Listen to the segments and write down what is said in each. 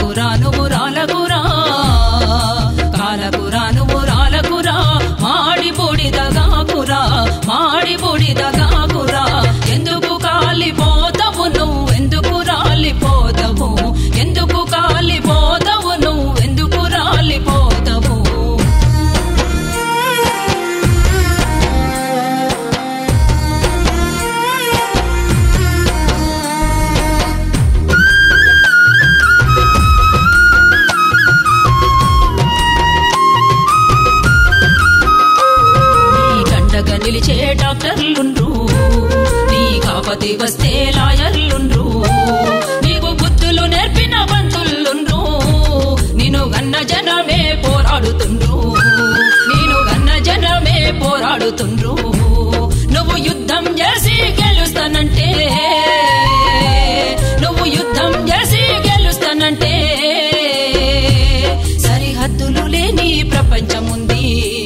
కాలకురా నువ్వు రాలకురా కాలకురా నువ్వు రాలకురా మాడి బూడిదగాకురా మాడి బూడిదగాకురా ఎందుకు కాలిపోతావు నువ్వు ఎందుకు రాలిపోతావు ఎందుకు కాలిపోతావు నువ్వు ఎందుకు రాలిపోతావు నీ గండగా నిలిచే డాక్టర్లుండ్రు నీ కాపతి వస్తే లాయర్లుండ్రు నీకు బుద్ధులు నేర్పిన బంతులుండ్రు నిన్ను గన్న జనమే పోరాడుతుండ్రు నేను గన్న జనమే పోరాడుతుండ్రు నువ్వు యుద్ధం చేసి గెలుస్తానంటే నువ్వు యుద్ధం చేసి గెలుస్తానంటే సరిహద్దులు లేని ప్రపంచముంది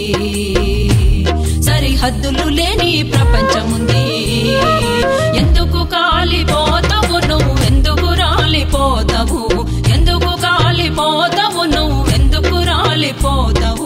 సరిహద్దులు లేని ప్రపంచముంది ఎందుకు కాలిపోతావు నువ్వు ఎందుకు రాలిపోతావు ఎందుకు కాలిపోతావు నువ్వు ఎందుకు రాలిపోతావు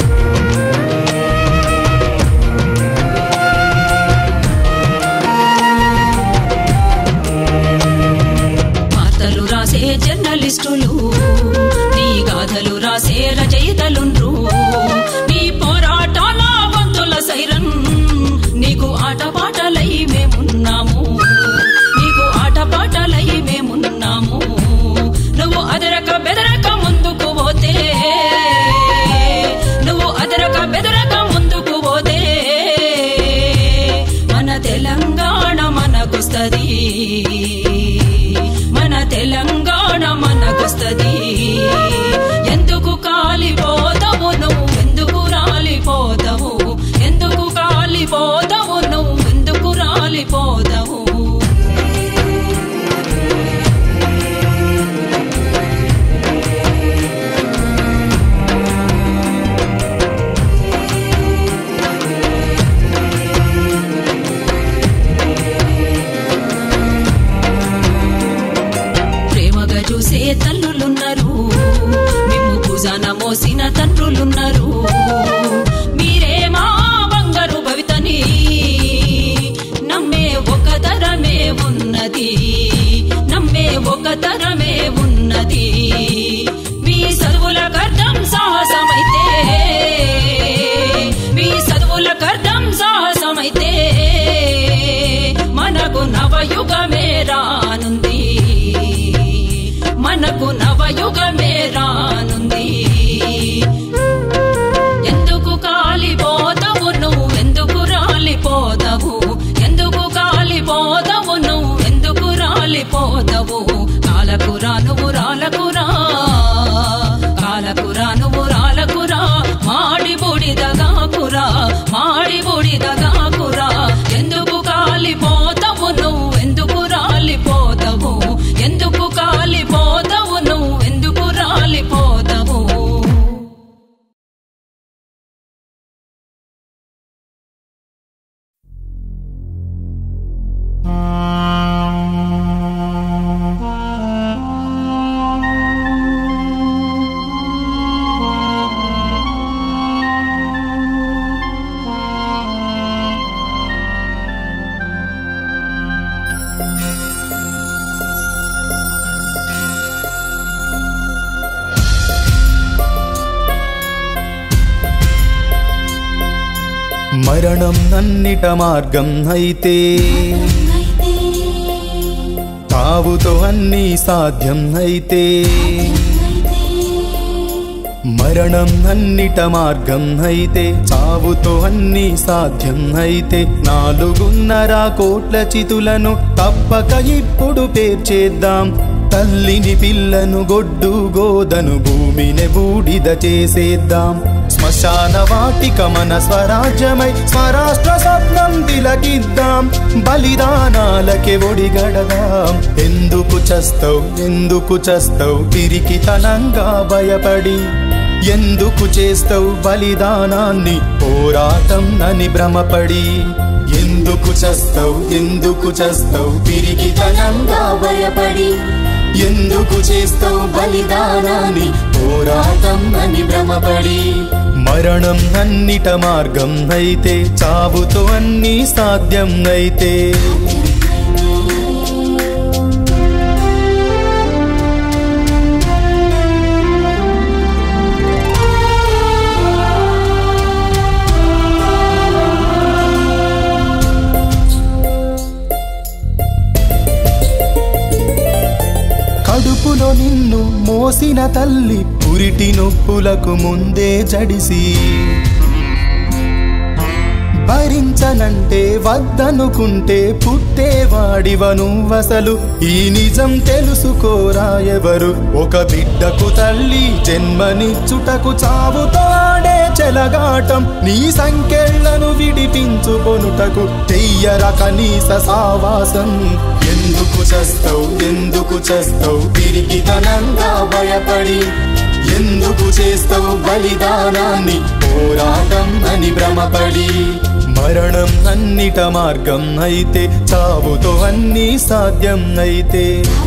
వార్తలు రాసే జర్నలిస్టులు నీ గాథలు రాసే రచయితలుండ్రు నీ పోరాటాల గొంతుల సైరన్ నీకు ఆటపాటలై మేమున్నాము నీకు ఆటపాటలై మేమున్నాము నువ్వు అదరక బెదరక ముందుకు పోతే నువ్వు అదరక బెదరక ముందుకు పోతే మన తెలంగాణ మనకొస్తది మన తెలంగాణ మనకొస్తది ఎందుకు కాలిపోతావు నువ్వు ఎందుకు రాలిపోతావు ఎందుకు కాలిపోతావు నువ్వు ఎందుకు రాలిపోతావు ప్రేమగా చూసే తల్లులున్నారు మిమ్ము భుజాన మోసిన తండ్రులున్నారు మీరే మా బంగారు భవితని నమ్మే ఒక తరమే ఉన్నది నమ్మే ఒక తరమే ఉన్నది మీ చదువుల కర్తం సాహసమైతే మీ చదువుల కర్తం సాహసమైతే మనకు నవయుగమే రానుంది మనకు నవయుగమే రానుంది ఎందుకు కాలిపోతావు నువ్వు ఎందుకు రాలిపోతావు ఎందుకు కాలిపోతావు నువ్వు ఎందుకు రాలిపోతావు కాలకురా నువ్వు రాలకురా కాలకురా నువ్వు రాలకురా మాడి బూడిదగాకురా మాడి బూడిదగాకురా ఎందుకు కాలిపోతావు నువ్వు ఎందుకు రాలిపోతావు ఎందుకు కాలిపోతావు నువ్వు ఎందుకు రాలిపోతావు మరణం నన్నిట మార్గం అయితే తావుతో అన్ని సాధ్యం అయితే మరణం అన్నిట మార్గం అయితే చావుతో అన్ని సాధ్యం అయితే నాలుగున్నర కోట్ల చితులను తప్పక ఇప్పుడు పేర్చేద్దాం తల్లిని పిల్లను గొడ్డు గోదను భూమిని బూడిద చేసేద్దాం శ్మశాన వాటిక మన స్వరాజ్యమై స్వరాష్ట్ర స్వప్నం తిలకిద్దాం బలిదానాలకే ఒడిగడదాం ఎందుకు చస్తావు ఎందుకు చస్తావు పిరికితనంగా భయపడి ఎందుకు చేస్తావు బలిదానాన్ని పోరాటం అని భ్రమపడి ఎందుకు చస్తావు ఎందుకు చస్తావు పిరికితనంగా భయపడి ఎందుకు చేస్తావు బలిదానాన్ని పోరాటం అని భ్రమపడి మరణం అన్నిట మార్గం అయితే చావుతో అన్ని సాధ్యం అయితే కడుపులో నిన్ను మోసిన తల్లి పురిటి నొప్పులకు ముందే జడిసి భరించనంటే వద్దనుకుంటే పుట్టేవాడివ నువ్వసలు ఈ నిజం తెలుసుకోరా ఎవరు ఒక బిడ్డకు తల్లి జన్మనిచ్చుటకు చావుతో ఆడే చెలగాటం నీ సంకెళ్లను విడిపించుకొనుటకు చెయ్యర కనీస సావాసం ఎందుకు చస్తావు ఎందుకు చస్తావు తిరిగి తనంగా భయపడి ఎందుకు చేస్తావు బలిదానాన్ని పోరాటం అని భ్రమపడి మరణం అన్నిట మార్గం అయితే చావుతో అన్ని సాధ్యం అయితే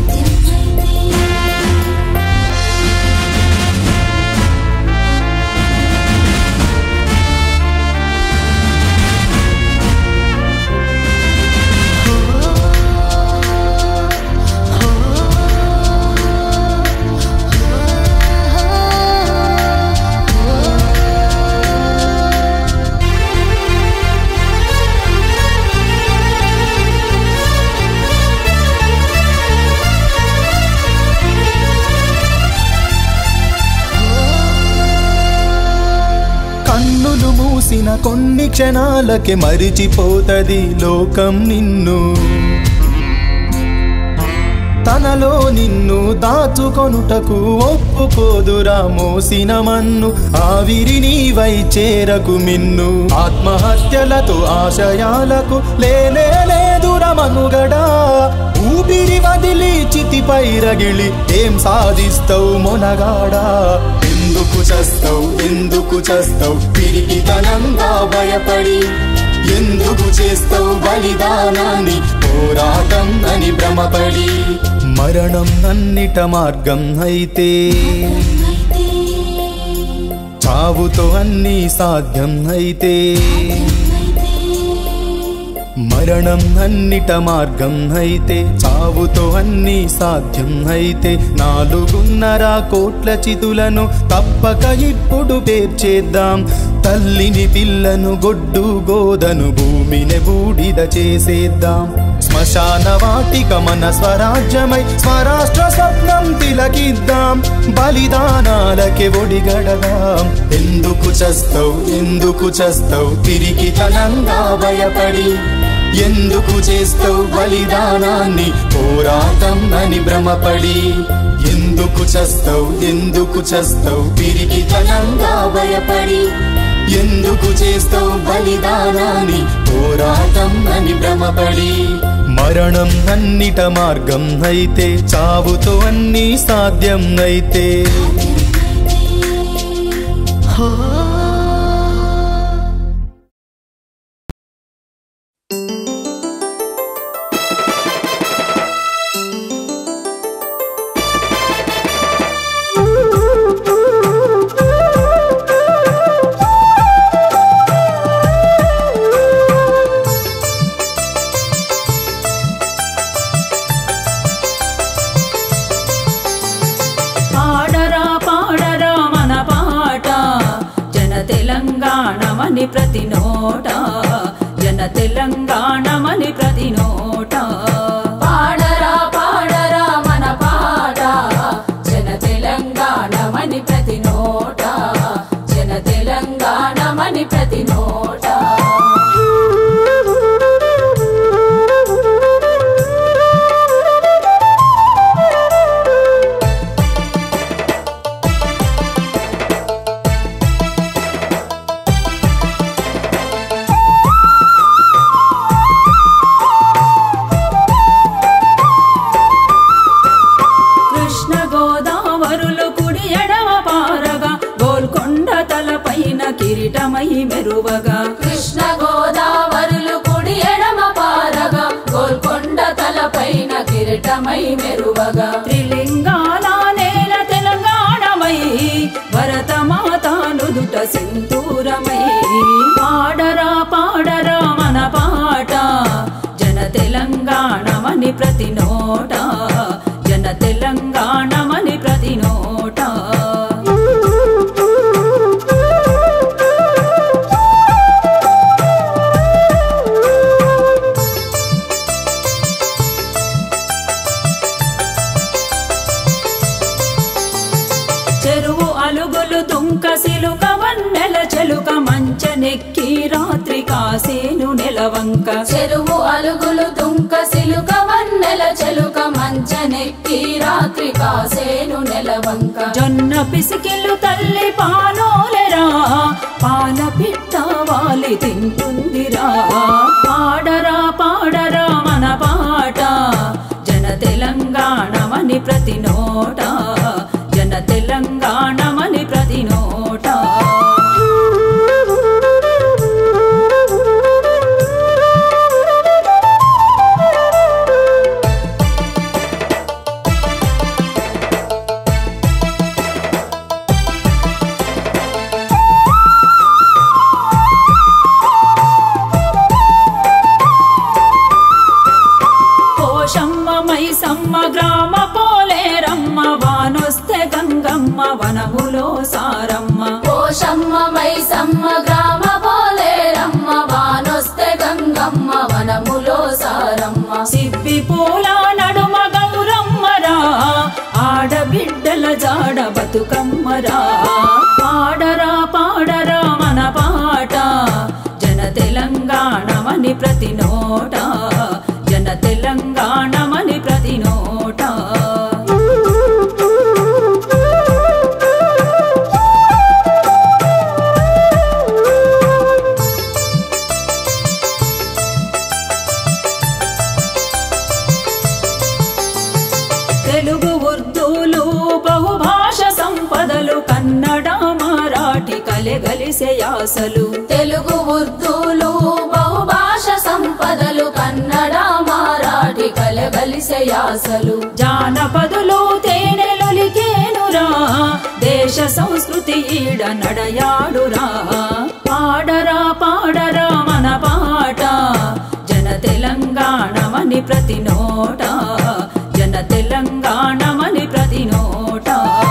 కన్నులు మూసిన కొన్ని క్షణాలకి మరిచిపోతది లోకం నిన్ను తనలో నిన్ను దాచుకొనుటకు ఒప్పుకోదురా మోసిన మన్ను ఆవిరి నీవై చేరకు మిన్ను ఆత్మహత్యలతో ఆశయాలకు లేనే లేదురా మనుగడా ఊపిరి వదిలి చితిపై రగిలి ఏం సాధిస్తావు మొనగాడా ఎందుకు చస్తావు ఎందుకు చస్తావు తిరిగి తనంగా భయపడి ఎందుకు చేస్తావు బలిదానాన్ని పోరాటం అని భ్రమపడి మరణం అన్నిట మార్గం అయితే చావుతో అన్ని సాధ్యం అయితే మరణం అన్నిట మార్గం అయితే చావుతో అన్ని సాధ్యం అయితే నాలుగున్నర కోట్ల చితులను తప్పక ఇప్పుడు పేర్చేద్దాం తల్లిని పిల్లను గొడ్డు గోదను భూమిని బూడిద చేసేద్దాం శ్మశాన వాటిక మన స్వరాజ్యమై స్వరాష్ట్ర స్వప్నం తిలకిద్దాం బలిదానాలకి ఒడిగడదాం ఎందుకు చస్తావు ఎందుకు చస్తావు తిరిగి తనంగా భయపడి ఎందుకు చేస్తావు బలిదానాన్ని పోరాటం అని భ్రమపడి ఎందుకు చస్తావు ఎందుకు చస్తావు తిరిగి తనంగా భయపడి ఎందుకు చేస్తావు బలిదానాన్ని పోరాటం అని భ్రమపడి మరణం అన్నిట మార్గం అయితే చావుతో అన్ని సాధ్యం అయితే పాడరా పాడరా మన పాట జన తెలంగాణమని ప్రతి నోట జన తెలంగాణమని ప్రతి నోట పాడరా పాడరా మన పాట జన తెలంగాణమని ప్రతి నోట జన తెలంగాణమని ప్రతి నోట కృష్ణ గోదావరులు కుడి ఎడమ పారగా గోల్కొండ తలపైన కిరీటమై మెరువగా కృష్ణ గోదావరులు కుడి ఎడమ పారగా గోల్కొండ తలపైన కిరీట కిరీటమై మెరువగా త్రిలింగాల నేల తెలంగాణమై భరతమాత నుదుట సింధూరమై పాడరా పాడరా మన పాట జన తెలంగాణమని ప్రతి నోట జన తెలంగాణమని ప్రతి నోట చెరువు అలుగులు దుంక సిలుక వన్నెల చెలుక మంచనెక్కి రాత్రి కాసేను నెలవంక చెరువు అలుగులు దుంక సిలుక వన్నెల చెలుక మంచనెక్కి రాత్రి కాసేను నెలవంక జొన్న పిసికిల్లు తల్లి పాలోలెరా పాల పిట్ట వాలి తింటుందిరా పాడరా పాడరా మన పాట జన తెలంగాణమని ప్రతి నోట జన తెలంగాణమని ప్రతి నోట కోశమ్మ మైసమ్మ గ్రామ పోలేరమ్మ వానొస్తే గంగమ్మ వనములో సారమ్మ పోషమ్మ మైసమ్మ గ్రామ పోలేరమ్మ వానొస్తే గంగమ్మ వనములో సారమ్మ సిబ్బి పూల నడుమ గౌరమ్మరా ఆడబిడ్డల జాడ బతుకమ్మరా పాడరా పాడరా మన పాట జన తెలంగాణమని ప్రతి నోట జన తెలంగాణమని ప్రతి నోట తెలుగు ఉర్దూలు బహుభాష సంపదలు కన్నడ మరాఠీ కలెగలిసే యాసలు తెలుగు ఉర్దూలు బహుభాష సంపదలు కన్నడ మారాఠి కలగలిసే యాసలు జానపదులు తేనెలొలికేనురా దేశ సంస్కృతి ఈడ నడయాడురా పాడరా పాడరా మన పాట జన తెలంగాణమని ప్రతి నోట జన తెలంగాణమని ప్రతి నోట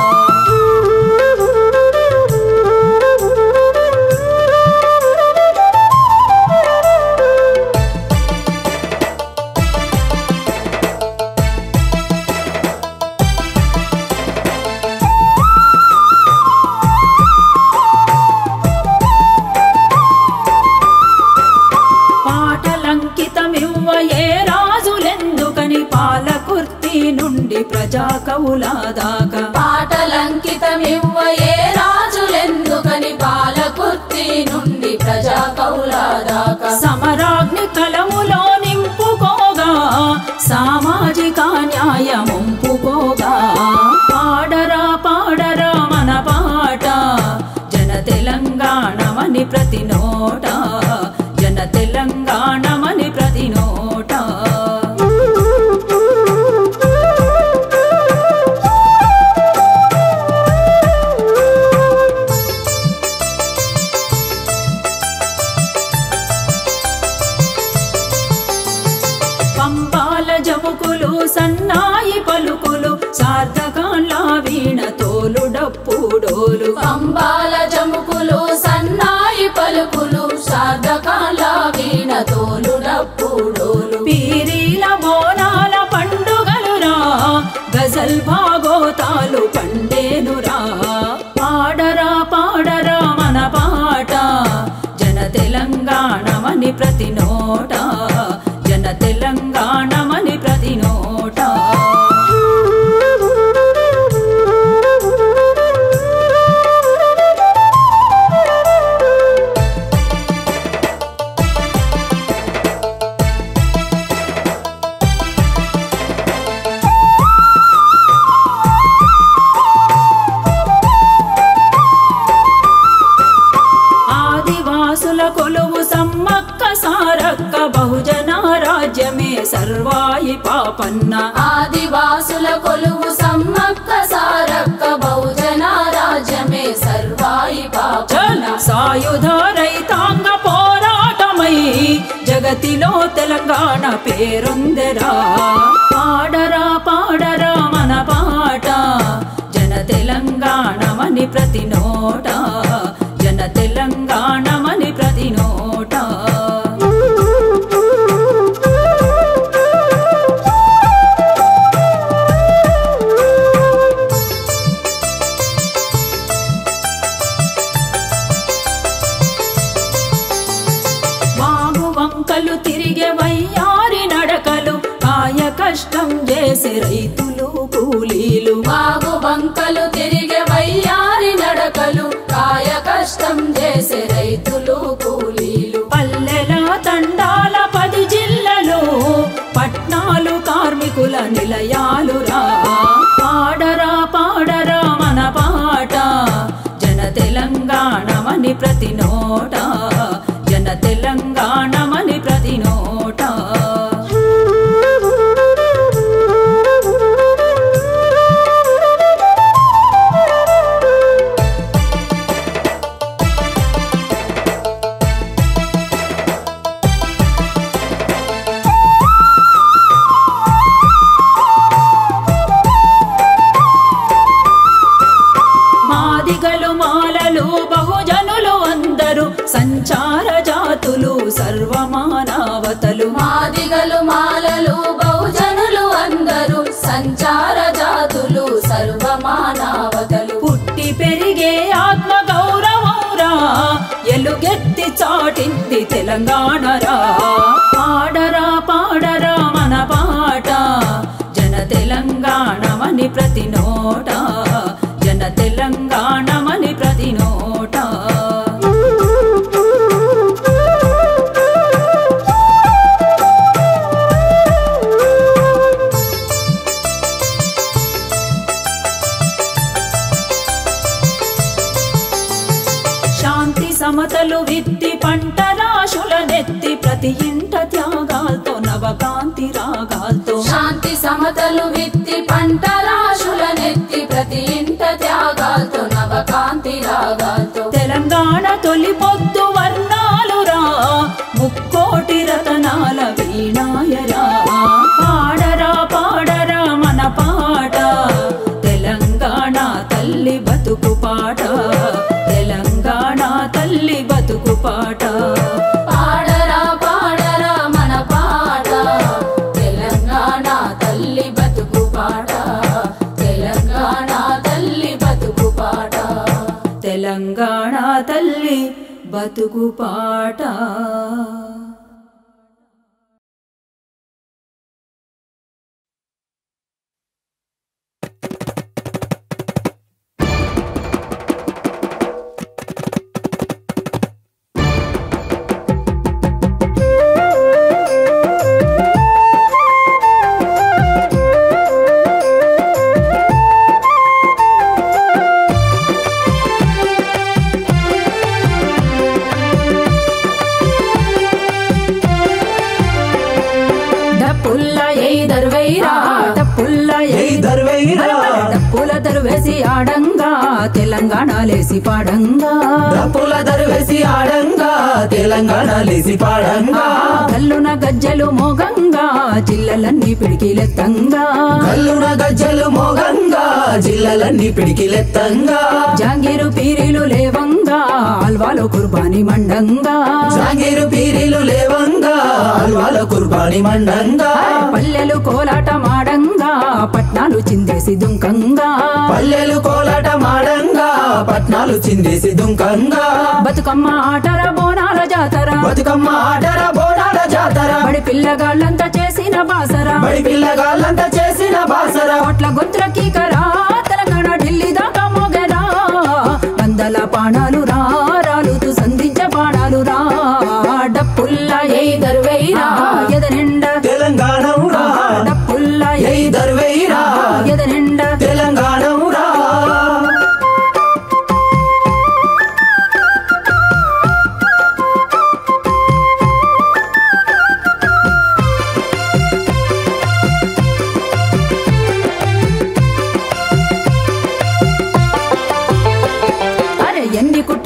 పాటలంకితమివ్వ ఏ రాజులెందుకని పాలకుర్తి నుండి ప్రజా కవులా దాకా పాటలంకితమివ్వ ఏ రాజులెందుకని పాలకుర్తి నుండి ప్రజా కౌలా దాకా సమరాగ్ని కలములో నింపుకోగా సామాజిక న్యాయముంపుకోగా పాడరా పాడరా మన పాట జన తెలంగాణమని ప్రతి నోట జన తెలంగాణమని ప్రతి నోట పంపాల జముకులు సన్నాయి పలుకులు సార్థకాల వీణ తోలు డప్పుడోలు పంబాల జముకులు సన్నాయి పలుకులు సాధకాల వీణ తోలు డప్పుడోలు పీరీల బోనాల పండుగలురా గజల్ భాగోతాలు పండేనురా పాడరా పాడరా మన పాట జన తెలంగాణమని ప్రతి నోట జన తెలంగాణమని ప్రతి నోట ఆదివాసుల కొలువు సమ్మక్క సారక్క బహుజన రాజ్యమే సర్వ సర్వాయి పాపన్న ఆదివాసుల కొలువు సమ్మక్క సారక్క బహుజన రాజ్యమే సర్వాయి పాపన సాయుధ రైతాంగ పోరాటమై జగతిలో తెలంగాణ పేరొందెరా పాడరా పాడరా మన పాట జన తెలంగాణమని ప్రతి నోట జన తెలంగాణమని ప్రతి నోట వాగు వంకలు తిరిగే వయ్యారి నడకలు కాయ కష్టం చేసే రైతులు కూలీలు బాగు బంకలు తిరిగే వయ్యారి నడకలు కాయ కష్టం చేసే రైతులు కూలీలు పల్లెల తండాల పది జిల్లలో పట్నాలు కార్మికుల నిలయాలు రా పాడరా పాడరా మన పాట జన తెలంగాణమని ప్రతి నోట జన తెలంగాణమని ప్రతి నోట మాదిగలు మాలలు బహుజనులు అందరూ సంచార జాతులు సర్వమానవతలు మాదిగలు మాలలు బహుజనులు అందరూ సంచార జాతులు సర్వమానవతలు పుట్టి పెరిగే ఆత్మ గౌరవంరా ఎలుగెత్తి చాటింది తెలంగాణరా పాడరా పాడరా మన పాట జన తెలంగాణమని ప్రతి నోట జన తెలంగాణమని ప్రతి నోట శాంతి సమతలు విత్తి పంట రాశుల నెత్తి ప్రతి ఇంట త్యాగాలతో నవకాంతి రాగాలతో శాంతి సమతలు విత్తి పంట రాశుల నెత్తి ప్రతి ఇంట త్యాగాలతో నవకాంతి రాగాలతో తెలంగాణ తొలి పొద్దు వర్ణాలురా ముక్కోటి రతనాల వీణాయరా పాడరా పాడరా మన పాట తెలంగాణ తల్లి బతుకు పాట తెలంగాణ తల్లి బతుకు పాట పాడరా పాడరా మన పాట తెలంగాణ తల్లి బతుకు పాట తెలంగాణ తల్లి బతుకు పాట తెలంగాణ తల్లి బతుకు పాట డప్పుల్ల ఎయిదరు వైరా డప్పుల్ల ఎయిదరు వైరా. డప్పుల దరువేసి ఆడంగా తెలంగాణ లేసి పాడంగా డప్పుల దరువేసి ఆడంగా తెలంగాణ లేసి పాడంగా కల్లున గజ్జలు మోగంగా జిల్లలన్నీ పిడికిలెత్తంగా కల్లున గజ్జలు మోగంగా జిల్లలన్నీ పిడికిలెత్తంగా జాంగీరు పీరీలు లేవంగా అల్వాలో కుర్బాని మండంగా జాంగీరు పీరీలు లేవంగా అల్వాల కుర్బాని మండంగా పల్లెలు కోలాట మాడంగా పట్నాలు చిందేసి దుంకంగా పల్లెలు కోలాట మాడంగా పట్నాలు చిందేసి దుంకంగా బతుకమ్మ ఆటర బోనాల జాతర బతుకమ్మ ఆటర బోనాల జాతర బడి పిల్లగాళ్ళంతా చేసిన బాసరా బడి పిల్లగాళ్ళంతా చేసిన బాసర కోట్ల గొంతుల కీకరా తెలంగాణ ఢిల్లీ దాకా మోగరా వందల పాణాలు రా రాలుతూ సంధించ పాడాలు రా డప్పుల్ల ఎయిదరు వెయ్యిరా ఎదనిండ తెలంగాణమురా డప్పుల్ల ఎయిదరు వెయ్యిరా ఎదనిండ తెలంగాణమురా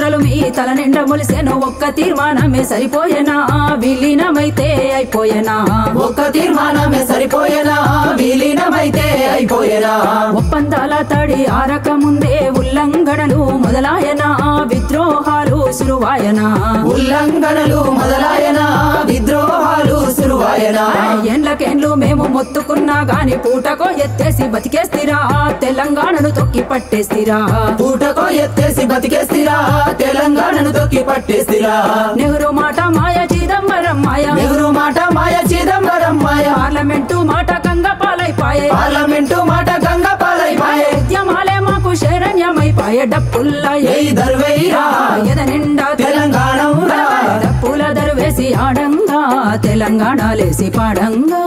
పుట్టలు మీ తల నిండా మొలిసేను ఒక్క తీర్మానమే సరిపోయేనా విలీనమైతే అయిపోయేనా ఒక్క తీర్మానమే సరిపోయేనా విలీనమైతే అయిపోయేనా ఒప్పందాల తడి ఆరక ముందే ఉల్లంఘనలు మొదలాయనా విద్రోహాలు సురువాయనా ఉల్లంఘనలు మొదలాయనా విద్రోహాలు సురువాయనా ఎండ్లకేండ్లు మేము మొత్తుకున్నా గాని పూటకో ఎత్తేసి బతికేస్తిరా తెలంగాణను తొక్కి పట్టేస్తిరా పూటకో ఎత్తేసి బతికేస్తిరా తెలంగాణను తొక్కి పట్టేస్తిరా నెహ్రూ మాట మాయ చిదంబరం మాయ నెహ్రూ మాట మాయ చిదంబరం మాయ పార్లమెంటు మాట కంగపాలైపాయే పార్లమెంటు మాట గంగ పాలైపాయే ఉద్యమాలే మాకు శరణ్యమైపాయే డప్పుల్లా ఏ దర్వేరా ఎద నిండా తెలంగాణ ఊరా. డప్పుల దరువేసి ఆడంగా తెలంగాణ లేసి పాడంగా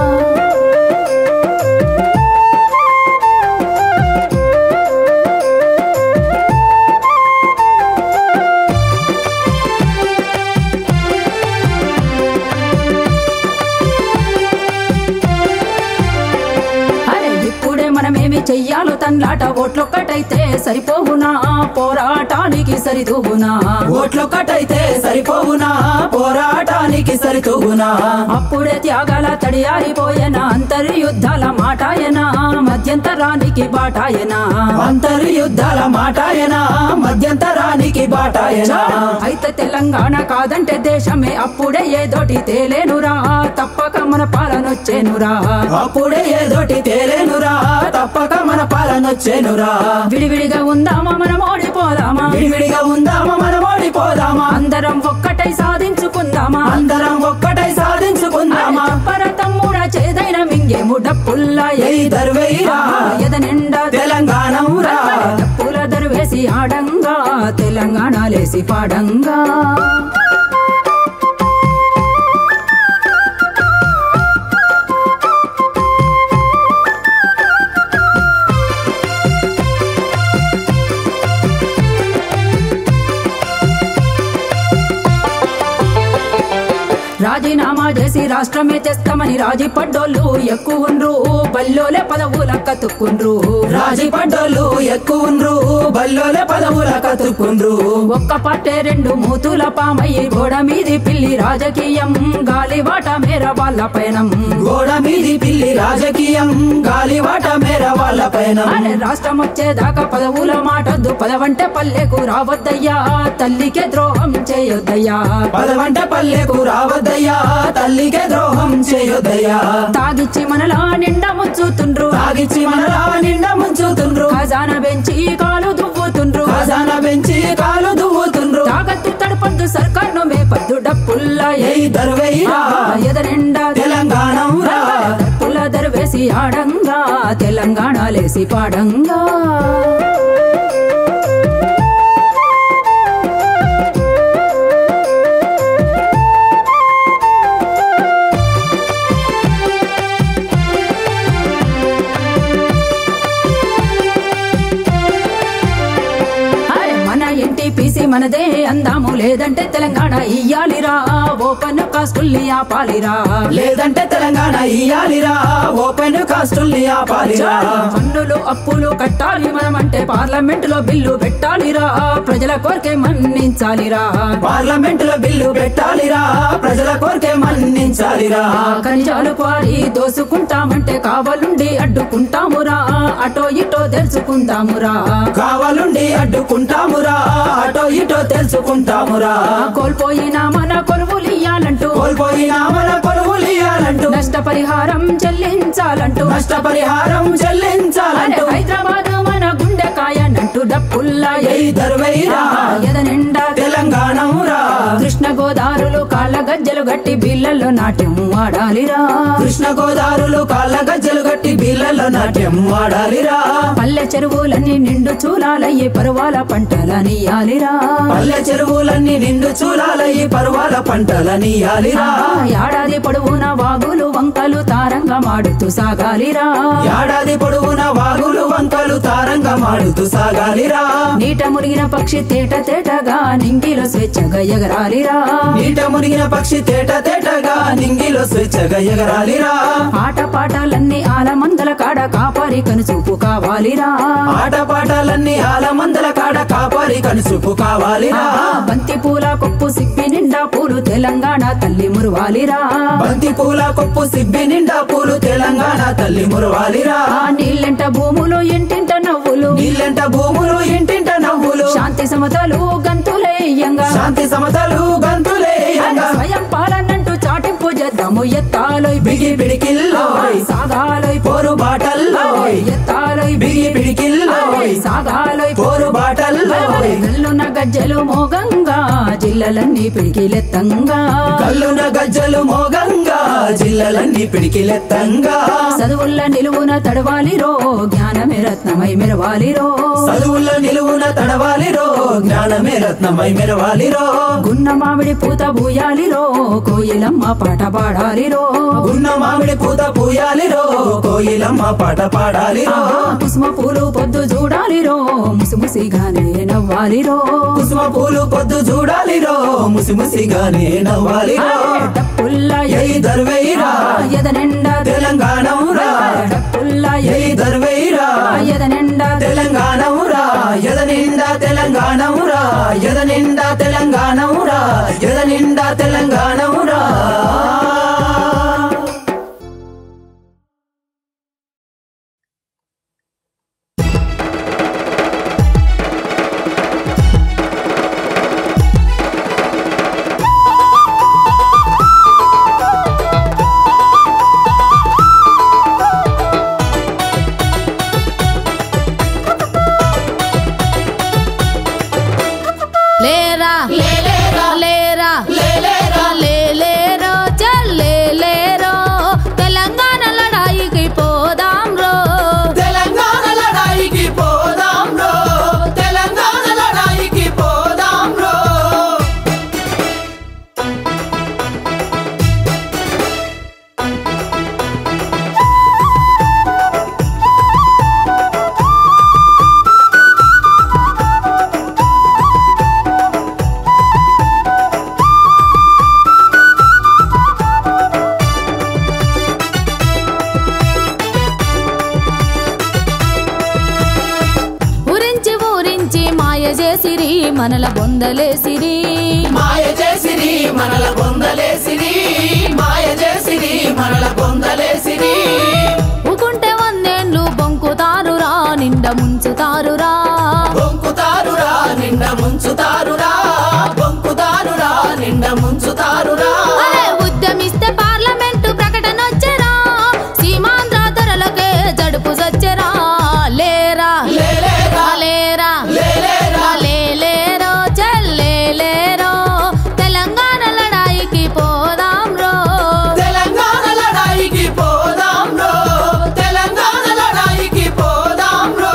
అరే ఇప్పుడే మనమేమి చెయ్యాలో తన్లాట ఓట్లొక్కటైతే సరిపోవునా పోరాటానికి సరితూగునా ఓట్లొక్కటైతే సరిపోవునా పోరాటానికి సరితూగునా అప్పుడే త్యాగాల తడియారిపోయేనా అంతర్యుద్ధాల మాటాయనా మధ్యంతరానికి బాటాయనా అంతర్యుద్ధాల మాటాయనా మధ్యంతరానికి బాటాయనా అయితే తెలంగాణ కాదంటే దేశమే అప్పుడే ఏదోటి తేలేనురా తప్పక మన పాలనొచ్చేనురా అప్పుడే ఏదోటి తేలేనురా తప్పక మన పాలనొచ్చేనురా విడివిడిగా ఉందామా మనం ఓడిపోదామా విడివిడిగా ఉందామా మనం ఓడిపోదామా అందరం ఒక్కటై సాధించుకుందామా అందరం ఒక్కటై సాధించుకుందామా పర తమ్ముడ చేదైన మింగేము డప్పుల్లా ఏ దర్వేరా ఎద నిండా తెలంగాణ ఊరా. డప్పుల దరువేసి ఆడంగా తెలంగాణ లేసి పాడంగా రాజీనామా చేసి రాష్ట్రమే తెస్తామని రాజీ పడ్డోళ్ళు ఎక్కువుండ్రు బల్లోలే పదవుల కతుక్కుండ్రు రాజీ పడ్డోళ్ళు ఎక్కువుండ్రు బల్లోలే పదవుల కతుక్కుండ్రు ఒక్క పట్టే రెండు మూతుల పామయ్యి గోడ మీది పిల్లి రాజకీయం గాలివాట మేర వాళ్ళ పయనం గోడ మీది పిల్లి రాజకీయం గాలివాట మేర వాళ్ళ పైన అరే రాష్ట్రం వచ్చేదాకా పదవుల మాటొద్దు పదవంటే పల్లెకు రావద్దయ్యా తల్లికే ద్రోహం చేయొద్దయ్యా పదవంట పల్లెకు రావద్దయ్యా తల్లికే ద్రోహం చేయొద్దయ్యా తాగిచ్చి మనలా నిండా ముంచుతుండ్రు తాగిచ్చి మనలా నిండా ముంచుతుండ్రు ఖజానా పెంచి కాలు దువ్వుతుండ్రు ఖజానా పెంచి కాలు దువ్వుతుండ్రు తాగత్తు తడపద్దు సర్కార్ను మేపద్దు డప్పుల్లా ఏ దర్వేరా ఎద నిండా తెలంగాణ ఊరా. డప్పుల దరువేసి ఆడంగా తెలంగాణ లేసి పాడంగా అరే మన ఎన్టీపీసీ మనదే అందాము లేదంటే తెలంగాణ ఇయ్యాలిరా ఓపెన్ కాస్టుల్ని ఆపాలిరా లేదంటే తెలంగాణ ఇయ్యాలిరా ఓపెన్ కాస్టుల్ని ఆపాలిరా పన్నులు అప్పులు కట్టాలి మనం అంటే పార్లమెంట్ లో బిల్లు పెట్టాలిరా ప్రజల కోరికే మన్నించాలిరా పార్లమెంట్ లో బిల్లు పెట్టాలిరా ప్రజల కోరికే మన్నించాలిరా ఖనిజాలు క్వారీ దోసుకుంటామంటే కావాలుండి అడ్డుకుంటామురా అటో ఇటో తెలుసుకుందామురా కావాలుండి అడ్డుకుంటామురా అటో ఇటో తెలుసుకుంటామురా కోల్పోయిన మన కొలువులియ్యాలంటూ కోల్పోయిన మన కొలువులియాలంటూ నష్టపరిహారం చెల్లించాలంటూ నష్టపరిహారం అరే చెల్లించాలంటూ హైదరాబాద్ మన గుండెకాయనంటూ డప్పుల్లా ఏ దర్వైరా ఎద నిండా తెలంగాణ ఊరా. కృష్ణ గోదారులు కాళ్ళ గజ్జలు గట్టి బిళ్ళల్లో నాట్యం ఆడాలిరా కృష్ణ గోదారులు కాళ్ళ గజ్జలు గట్టి బీళ్ళలో నాట్యం ఆడాలిరా పల్లె చెరువులన్నీ నిండు చూలాలయ్యి పరువాల పంటలనియాలిరా పల్లె చెరువులన్నీ నిండు చూలాలయ్యి పర్వాల పంటలనియాలిరా ఏడాది పొడవున వాగులు వంకలు తారంగా మాడుతూ సాగాలిరా ఏడాది పొడవున వాగులు వంకలు తారంగా మాడుతూ సాగాలిరా నీట మురిగిన పక్షి తేట తేటగా నింగిలో స్వేచ్ఛగా ఎగరాలిరా నీట మునిగిన పక్షి తేట తేటగా నింగిలో స్వేచ్ఛగా ఎగరాలిరా ఆట పాటలన్నీ ఆలమందల కాడ కాపారి కనుచూపు కావాలిరా ఆట పాటలన్నీ ఆల మందల కాడ కాపారి కనుసూపు కావాలిరా బంతి పూల కొప్పు సిప్పి నిండా పూలు తెలంగాణ తల్లి మురువాలిరా బంతి పూల కొప్పు సిబ్బి నిండా పూలు తెలంగాణ తల్లి మురవాలిరా ఆ నీళ్ళంట భూములు ఇంటింట నవ్వులు నీళ్ళంట భూములు ఇంటింట నవ్వులు శాంతి సమతలు గంతులేయంగా శాంతి సమతలు గంతులేయంగా స్వయం పాలనంటూ చాటింపు చేద్దాము ఎత్తాలోయ్ బిగి పిడికిల్లోయ్ సాగాలోయ్ పోరు బాటల్లోయ్ ఎత్తాలోయ్ బిగి పిడికిల్లోయ్ సాగాలోయ్ పోరు బాటల్లోయ్ గల్లున గజ్జలు మోగంగా జిల్లలన్నీ పిడికిలెత్తంగా కల్లున గజ్జలు మోగంగా జిల్లలన్నీ పిడికిలెత్తంగా చదువుల్ల నిలువున తడవాలిరో జ్ఞానమే రత్నమై మెరవాలిరో చదువుల నిలువున తడవాలిరో జ్ఞానమే రత్నమై మెరవాలిరో గున్న మామిడి పూత బూయాలిరో కోయిలమ్మ పాట పాడాలిరో గున్న మామిడి పూత పూయాలిరో కోయిలమ్మ పాట పాడాలిరో కుసుమ పూలు పొద్దు చూడాలిరో ముసిముసిగానే నవ్వాలిరో కుసుమ పూలు పొద్దు చూడాలిరో ముసిముసిగానే నవ్వాలిరో డప్పుల్ల ఎయి దర్వేయిరా ఎద నిండా తెలంగాణంరా డప్పుల్ల ఎయి దర్వేయిరా ఎద నిండా తెలంగాణంరా ఎద నిండా తెలంగాణంరా ఎద నిండా తెలంగాణంరా ఎద నిండా తెలంగాణంరా లేరా లేరా లేరా లేరా లేలేరో చల్లేలేరో తెలంగాణ లడాయికి పోదాం రో తెలంగాణ లడాయికి పోదాం రో తెలంగాణ లడాయికి పోదాం రో ఊరించి ఊరించి మాయ చేసిరి మనల బొందలేసిరి మాయ చేసిరి మనల బొందలేసిరి మాయ చేసిరి మనల బొందలేసిరి ఊకుంటే వందేండ్లు బొంకుతారురా నిండ ముంచుతారురా బొంకుతారురా నిండ ముంచుతారురా బొంకుతారురా నిండ ముంచుతారురా అరే ఉద్యమిస్తే పార్లమెంటు ప్రకటన వచ్చరా సీమాంధ్ర ధరలకే జడుపు సచ్చరా లేరా లేలేరా లేరా లేలేరా లేలేరో చల్లేలేరో తెలంగాణ లడాయికి పోదాం రో తెలంగాణ లడాయికి పోదాం రో తెలంగాణ లడాయికి పోదాం రో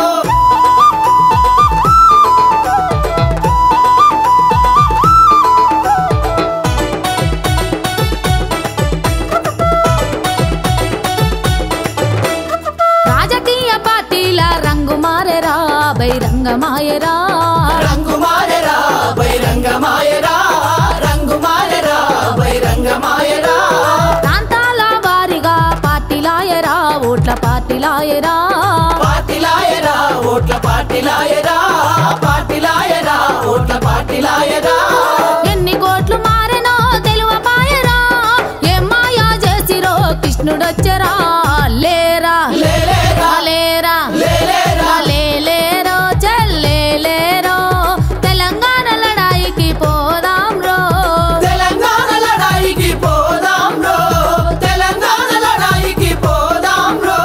రాజకీయ పార్టీల రంగు మారెరా బహిరంగ మాయరా రంగు మాయరా బైరంగ మాయరా రంగు మాయరా బైరంగ మాయరా ప్రాంతాల వారిగా పార్టీలాయరా ఓట్ల పార్టీలాయరా పార్టీలాయరా ఓట్ల పార్టీలాయరా పార్టీలాయరా ఓట్ల పార్టీలాయరా ఎన్ని కోట్లు మారెనో తెలువపాయరా ఏం మాయా చేసిరో కృష్ణుడొచ్చరా లేరా లేలేరా లేరా లేలేరా లేలేరో చల్లేలేరో తెలంగాణ లడాయికి పోదాం రో తెలంగాణ లడాయికి పోదాం రో తెలంగాణ లడాయికి పోదాం రో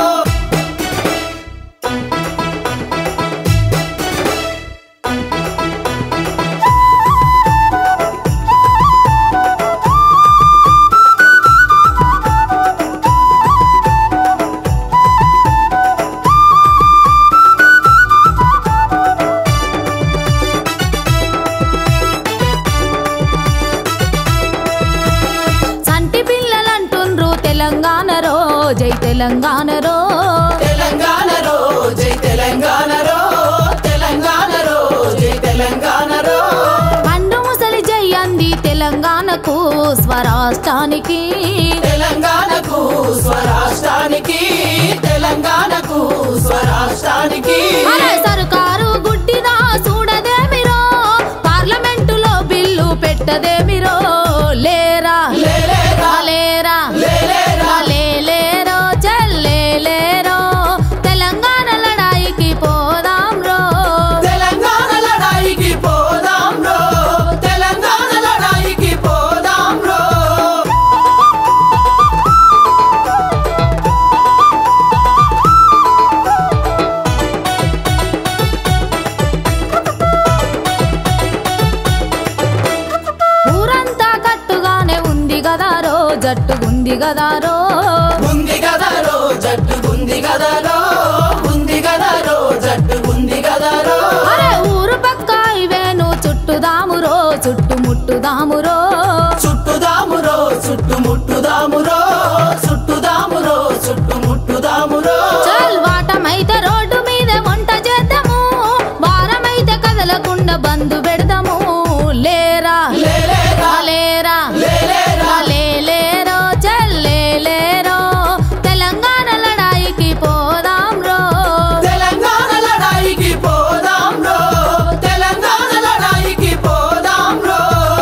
సంటి పిల్లలంటుండ్రు తెలంగాణ రో జై తెలంగాణ రో తెలంగాణ రో జై తెలంగాణ రో తెలంగాణ రో జై తెలంగాణ రో పండు ముసలి జై అంది తెలంగాణకు స్వరాష్ట్రానికి తెలంగాణకు స్వరాష్ట్రానికి తెలంగాణకు స్వరాష్ట్రానికి అరే సర్కారు గుడ్డిదా చూడదేమిరో పార్లమెంటులో బిల్లు పెట్టదేమిరో లేరా లేలేరా, లేరా లేలేరా. లేలేరో చెల్లేలేరో తెలంగాణ లడాయికి పోదాం రో తెలంగాణ లడాయికి పోదాం రో తెలంగాణ లడాయికి పోదాం రో ఊరంతా కట్టుగానే ఉంది గదారో జట్టుగుంది గదారో ఉంది కదరో జట్టు ఉంది కదరో ఉంది కదరో జట్టు ఉంది కదరో అరే ఊరు పక్క ఇవేను చుట్టుదామురో చుట్టుముట్టుదామురో చుట్టుదామురో చుట్టుముట్టుదామురో చుట్టుదామురో చుట్టుముట్టుదామురో చల్ వాటమైతే రోడ్డు మీద వంట చేద్దాము వారమైతే కదలకుండా బంధు పెడదాము లేరా లేలేరా, లేరా లేలేరా. లేలేరో చెల్లేలేరో తెలంగాణ లడాయికి పోదాం రో తెలంగాణ లడాయికి పోదాం రో తెలంగాణ లడాయికి పోదాం రో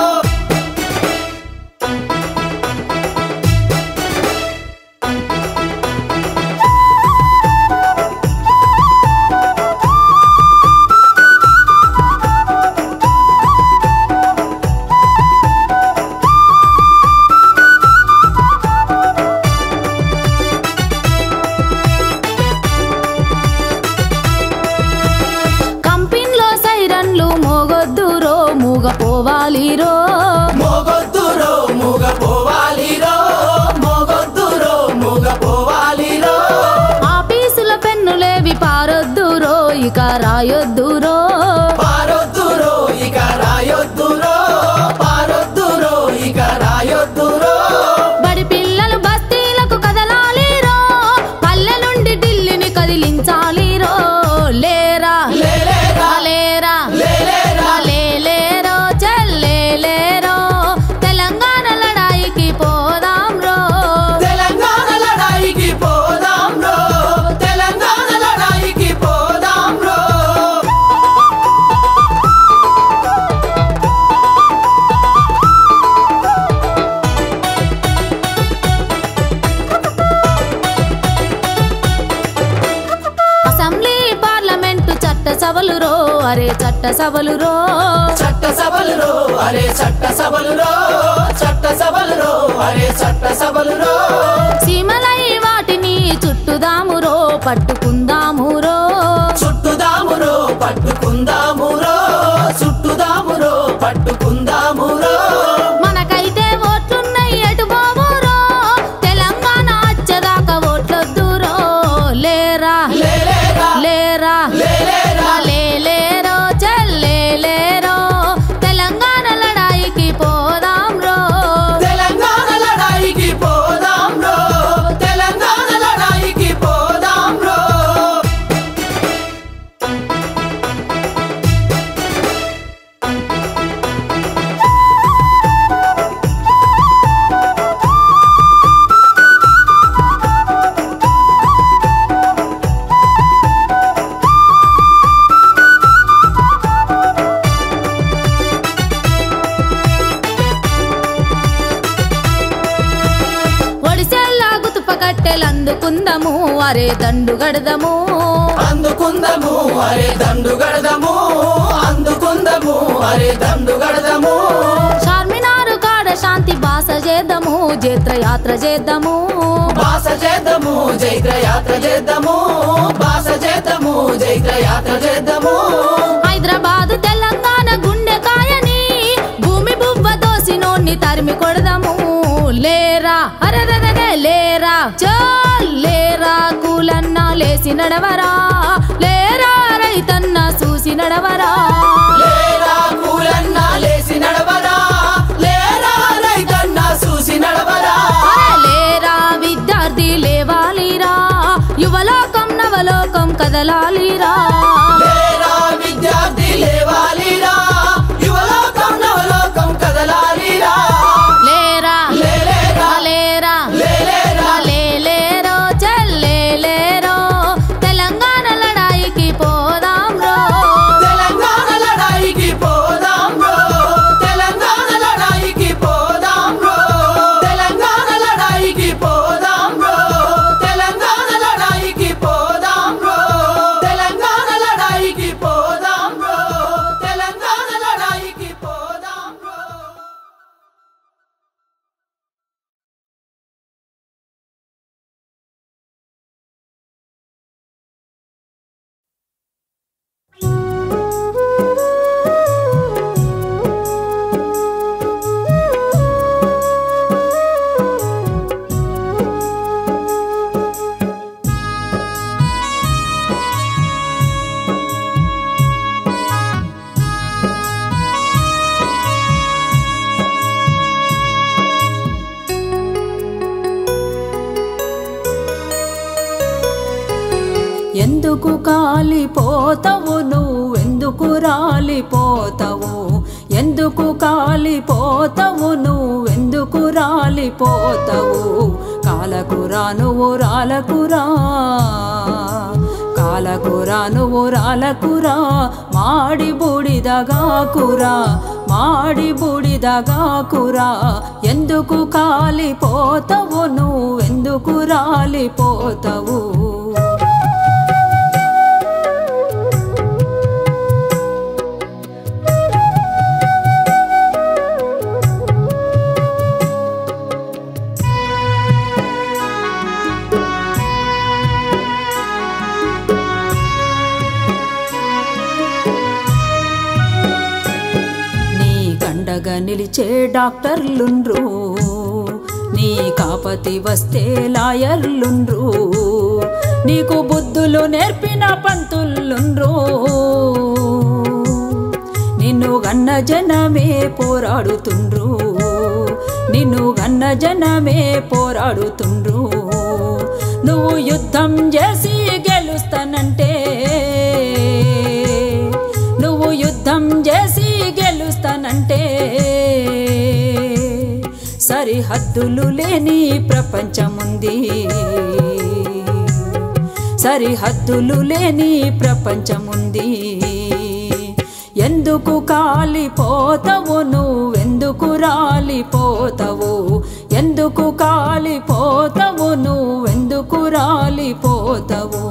కంపిన్లో సైరన్లు మోగొద్దురో మూగపోవాలిరో మోగొద్దురో మూగ పోవాలిరో మోగొద్దురో మూగ పోవాలిరో ఆఫీసుల పెన్నులేవి పారొద్దురో ఇక రాయొద్దురో పారొద్దురో ఇక రాయొద్దురో పారొద్దురో ఇక రాయొద్దురో బడి పిల్లలు బస్తీలకు కదలాలిరో పల్లె నుండి ఢిల్లీని కదిలించాలిరో లేరా లేలేరా, లేరా లేలేరా. లేలేరో చెల్లేలేరో తెలంగాణ లడాయికి పోదాం రో తెలంగాణ లడాయికి పోదాం రో తెలంగాణ లడాయికి పోదాం రో అసెంబ్లీ పార్లమెంటు చట్ట సభలు రో అరే చట్ట సభలు రో చట్ట సభలు రో అరే చట్ట సభలు రో చట్ట సభలు రో అరే చట్ట సభలు రో సీమలై వాటిని చుట్టుదామురో పట్టుకుందామురో చుట్టుదామురో పట్టుకుందామురో చుట్టుదామురో పట్టుకుందామురో మనకైతే ఓట్లున్నాయి ఎటు బాబురో తెలంగాణ వచ్చేదాకా ఓట్లొద్దురో లేరా లేలేరా, లేరా లేలేరా. లేలేరో చెల్లేలేరో తెలంగాణ లడాయికి పోదాం రో తెలంగాణ లడాయికి పోదాం రో తెలంగాణ లడాయికి పోదాం రో ఒడిసెల్లా గుతుప కట్టెలు అందుకుందము అరే దండు గడదము అందుకుందము అరే దండు గడదము అందుకుందము అరే దండు గడదము చార్మినారు కాడ శాంతి బాస చేద్దాము జేత్ర యాత్ర చేద్దాము బాస చేద్దాము జైత్ర యాత్ర చేద్దాము బాస చేద్దాము జైత్ర యాత్ర చేద్దాము హైదరాబాద్ తెలంగాణ గుండె కాయని భూమి బువ్వ దోసినోన్ని తరిమి కొడదాము లేరా అరెరెరె లేరా చల్ లేరా కూలన్నా లేసి నడవరా లేరా రైతన్న చూసి నడవరా లేరా కూలన్న లేసి నడవరా లేరా రైతన్న చూసి నడవరా అరే లేరా విద్యార్థి లేవాలిరా యువలోకం నవలోకం కదలాలిరా లేరా విద్యార్థి లేవాలిరా యువలోకం నవలోకం కదలాలిరా లేరా లేలే కాలిపోతావు నువ్వెందుకు రాలిపోతావు ఎందుకు కాలిపోతావు నువ్వెందుకు రాలిపోతావు కాలకురా నువ్వు రాలకురా కాలకురా నువ్వు రాలకురా మాడి బూడిదగాకురా మాడి బూడిదగాకురా ఎందుకు కాలిపోతావు నువ్వెందుకు రాలిపోతావు నీ కండగా నిలిచే డాక్టర్లుండ్రు నీ కాపతి వస్తే లాయర్లుండ్రు నీకు బుద్ధులు నేర్పిన పంతులుండ్రు నిన్ను గన్న జనమే పోరాడుతుండ్రు నిన్ను గన్న జనమే పోరాడుతుండ్రు నువ్వు యుద్ధం చేసి గెలుస్తానంటే నువ్వు యుద్ధం చేసి గెలుస్తానంటే సరిహద్దులు లేని ప్రపంచముంది సరిహద్దులు లేని ప్రపంచముంది ఎందుకు కాలిపోతావు నువ్వెందుకు రాలిపోతావు ఎందుకు కాలిపోతావు నువ్వెందుకు రాలిపోతావు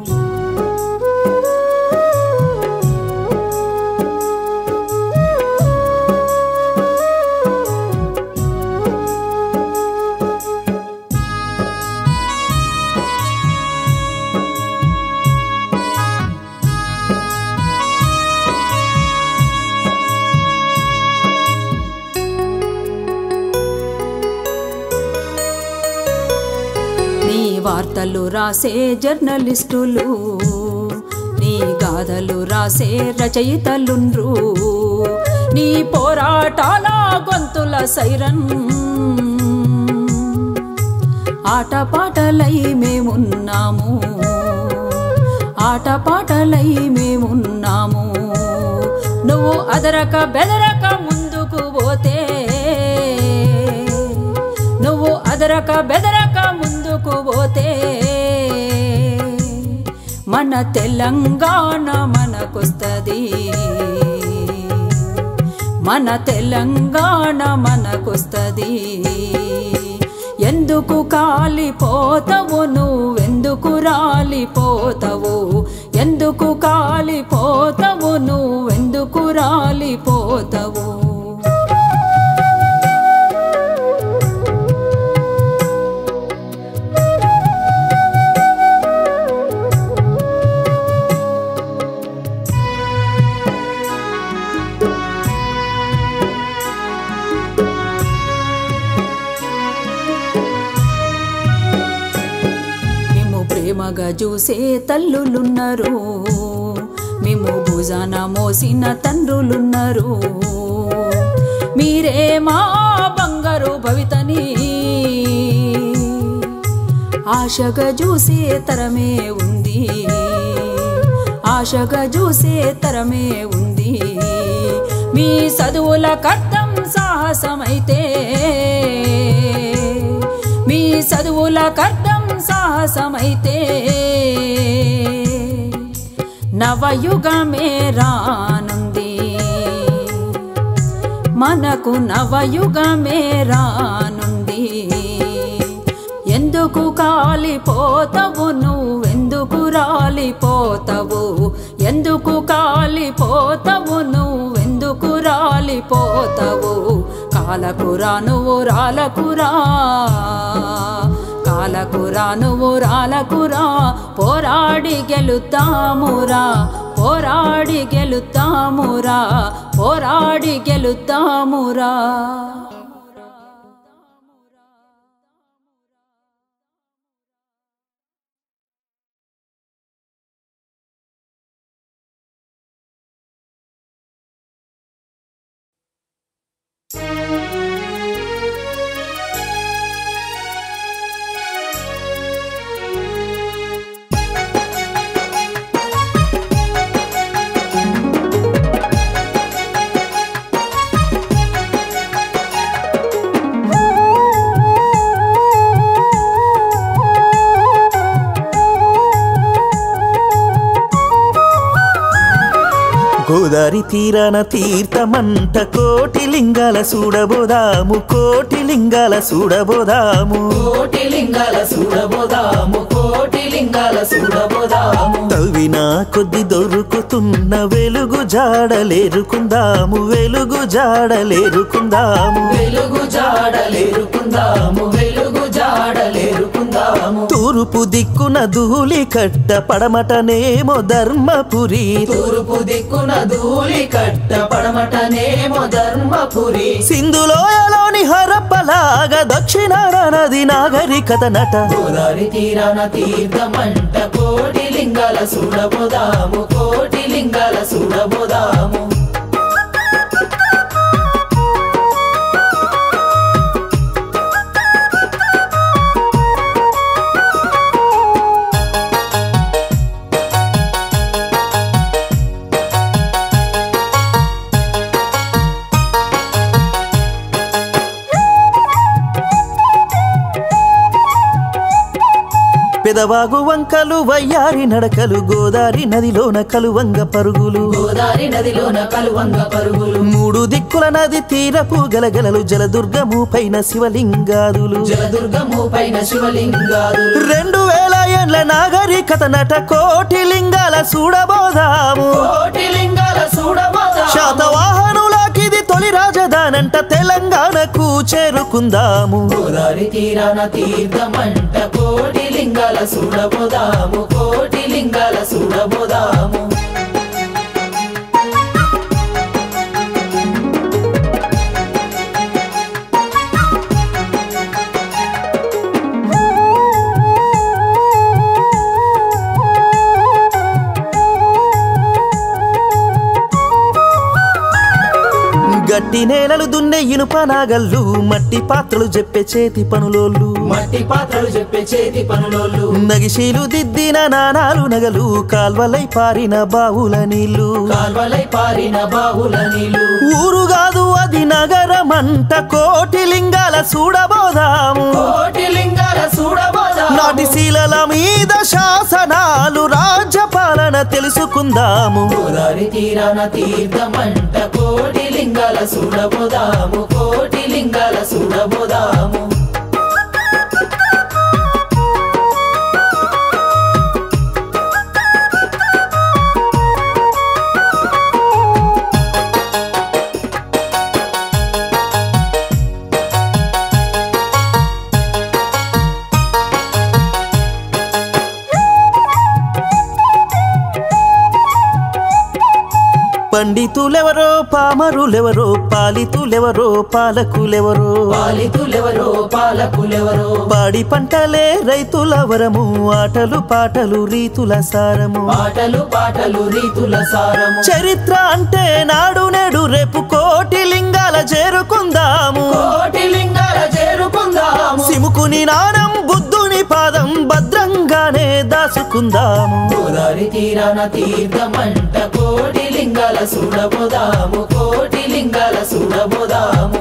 నీ వార్తలు రాసే జర్నలిస్టులు నీ గాథలు రాసే రచయితలుండ్రు నీ పోరాటాల గొంతుల సైరన్ ఆటపాటలై మేమున్నాము ఆటపాటలై మేమున్నాము నువ్వు అదరక బెదరక ముందుకు పోతే నువ్వు అదరక బెదరక ముందుకు పోతే మన తెలంగాణ మనకొస్తది మన తెలంగాణ మనకొస్తది ఎందుకు కాలిపోతావు నువ్వెందుకు రాలిపోతావు ఎందుకు కాలిపోతావు నువ్వెందుకు రాలిపోతావు మేము ప్రేమగా చూసే తల్లులున్నారు మేము భుజాన మోసిన తండ్రులున్నారు మీరే మా బంగారు భవితని ఆశగా చూసే తరమే ఉంది ఆశగా చూసే తరమే ఉంది మీ చదువుల కట్టం సాహసమైతే మీ చదువుల కట్టం సాహసమైతే నవయుగమే రానుంది మనకు నవయుగమే రానుంది ఎందుకు కాలిపోతావు నువ్వెందుకు రాలిపోతావు ఎందుకు కాలిపోతావు నువ్వెందుకు రాలిపోతావు కాలకురా నువ్వు రాలకురా కాలకురా నువ్వు రాలకురా పోరాడి గెలుతామురా పోరాడి గెలుతామురా పోరాడి గెలుతామురా గోదారి తీరాన తీర్థమంట కోటి లింగాల చూడబోదాము కోటి లింగాల చూడబోదాము కోటి లింగాల చూడబోదాము కోటి లింగాల చూడబోదాము తవ్వినా కొద్ది దొరుకుతున్న వెలుగు జాడలేరుకుందాము వెలుగు జాడలేరుకుందాము వెలుగు జాడలేరుకుందాము వెలుగు జాడలేరుకుందాము తూర్పు దిక్కున ధూళి కట్ట పడమటనేమో ధర్మపురి తూర్పు దిక్కున ధూళి కట్ట పడమటనేమో ధర్మపురి సింధులోయలోని హరప్పలాగా దక్షిణాన నది నాగరికత నట గోదావరి తీరాన తీర్థమంట కోటి లింగాల చూడబోదాము కోటి లింగాల చూడబోదాము పెదవాగు వంకలు వయ్యారి నడకలు గోదారి నదిలోన కలువంగ పరుగులు గోదావరి నదిలోన కలువంగ పరుగులు మూడు దిక్కుల నది తీరపు గలగలలు జలదుర్గము పైన శివలింగాదులు జలదుర్గము పైన శివలింగాదులు రెండు వేల ఏండ్ల నాగరికత నట కోటి లింగాల చూడబోదాము కోటి లింగాల చూడబోదాము శాతవాహనులకిది తొలి రాజధానంట తెలంగాణకు చేరుకుందాము గోదావరి తీరాన తీర్థమంట కోటి లింగాల చూడబోదాము కోటి లింగాల చూడబోదాము గట్టి నేలలు దున్నే ఇనుప నాగళ్ళు మట్టి పాత్రలు చెప్పే చేతి పనులోళ్ళు మట్టి పాత్రలు చెప్పే చేతి పనులోళ్ళు నగిశీలు దిద్దిన నానాలు నగలు కాల్వలై పారిన బావుల నీళ్లు కాల్వలై పారిన బావుల నీళ్లు ఊరు కాదు అది నగరమంట కోటి లింగాల చూడబోదాము కోటి లింగాల చూడబోదాము నాటి శీలల మీద శాసనాలు రాజ్యపాలన తెలుసుకుందాము గోదావరి తీరాన తీర్థమంట కోటి లింగాల చూడబోదాము కోటి లింగాల చూడబోదాము పండితులెవరో పామరులెవరో పాలితులెవరో పాలకులెవరో పాలితులెవరో పాలకులెవరో పాడి పంటలే రైతుల వరము ఆటలు పాటలు రీతుల సారము పాటలు పాటలు రీతుల సారము చరిత్ర అంటే నాడు నేడు రేపు కోటి లింగాల చేరుకుందాము కోటి లింగాల చేరుకుందాము సిముకుని నానం బుద్ధుని పాదం భద్రంగానే దాచుకుందాము గోదావరి తీరాన తీర్థమంట కోటి లింగాల చూడబోదాము కోటి లింగాల చూడబోదాము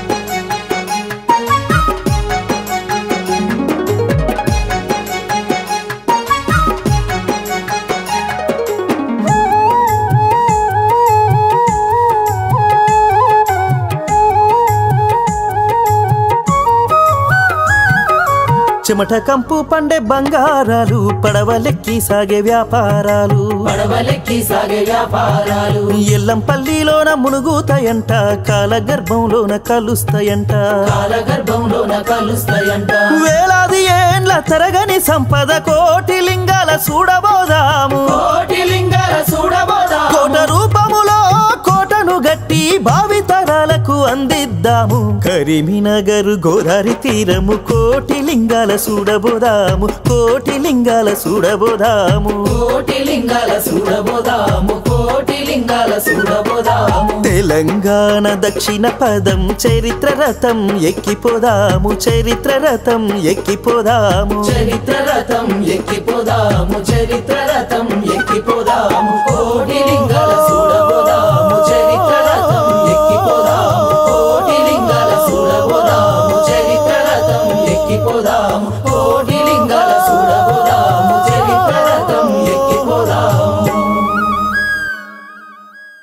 చెమట కంపు పండే బంగారాలు పడవలెక్కి సాగే వ్యాపారాలు పడవలెక్కి సాగే వ్యాపారాలు ఎల్లంపల్లిలోన మునుగుతాయంట కాలగర్భంలోన కలుస్తాయంట కాలగర్భంలోన కలుస్తాయంట వేలాది ఏండ్ల తరగని సంపద కోటి లింగాల చూడబోదాము కోటి లింగాల చూడబోదాము కోట రూపములో కోటను గట్టి భావితరాలకు అందిద్దాము కరీంనగర్ గోదారి తీరము కోటి లింగాల చూడబోదాము కోటి లింగాల చూడబోదాము కోటి లింగాల చూడబోదాము కోటి లింగాల చూడబోదాము తెలంగాణ దక్షిణ పదం చరిత్ర రథం ఎక్కిపోదాము చరిత్ర రథం ఎక్కిపోదాము చరిత్ర రథం ఎక్కిపోదాము చరిత్ర రథం ఎక్కిపోదాము కోటి లింగాల చూడబోదాము చరిత్ర రథం ఎక్కిపోదాము కోటి లింగాల చూడబోదాము చరిత్ర రథం ఎక్కిపోదాము కోటి లింగాల చూడబోదాము చరిత్ర రథం ఎక్కిపోదాము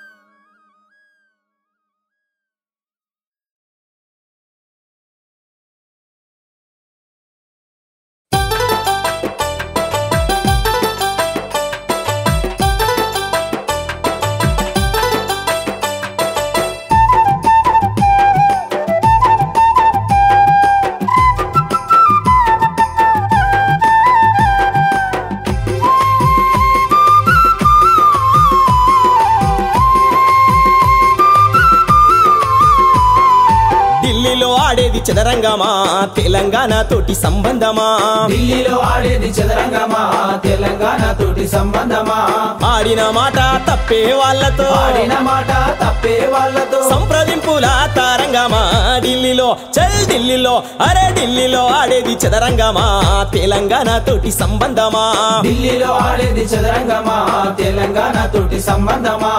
ఆడేది చదరంగమా తెలంగాణ తోటి సంబంధమా ఢిల్లీలో ఆడేది చదరంగమా తెలంగాణ తోటి సంబంధమా ఆడిన మాట తప్పే వాళ్ళతో ఆడిన మాట తప్పే వాళ్ళతో సంప్రదింపుల తారంగమా ఢిల్లీలో చల్ ఢిల్లీలో అరే ఢిల్లీలో ఆడేది చదరంగమా తెలంగాణ తోటి సంబంధమా ఢిల్లీలో ఆడేది చదరంగమా తెలంగాణ తోటి సంబంధమా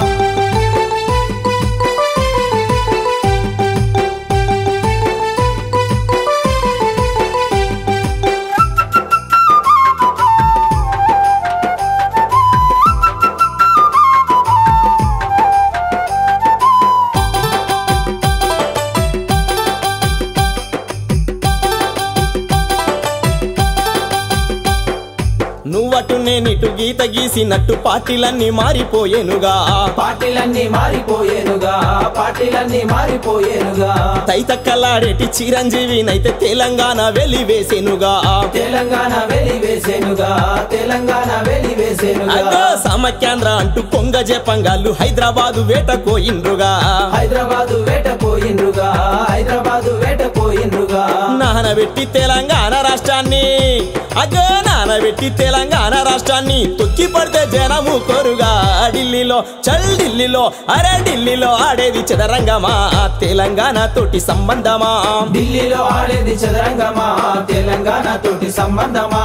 నువ్వటు నేనిటు గీత గీసినట్టు పార్టీలన్నీ మారిపోయేనుగా పార్టీలన్నీ మారిపోయేనుగా పార్టీలన్నీ మారిపోయేనుగా తైతక్కలాడేటి చిరంజీవినైతే తెలంగాణ వెలివేసేనుగా తెలంగాణ వెలివేసేనుగా తెలంగాణ వెలివేసేనుగా అదో సమైక్యాంధ్ర అంటూ కొంగ జపంగాళ్ళు హైదరాబాదు వేటకోయిండ్రుగా హైదరాబాదు వేటపోయిండ్రుగా హైదరాబాదు వేటపోయిండ్రుగా నానబెట్టి తెలంగాణ రాష్ట్రాన్ని అగో నానబెట్టి తెలంగాణ రాష్ట్రాన్ని తొక్కి పడితే జనము కోరుగా ఢిల్లీలో చల్ ఢిల్లీలో అరే ఢిల్లీలో ఆడేది చదరంగమా తెలంగాణ తోటి సంబంధమా ఢిల్లీలో ఆడేది చదరంగమా తెలంగాణ తోటి సంబంధమా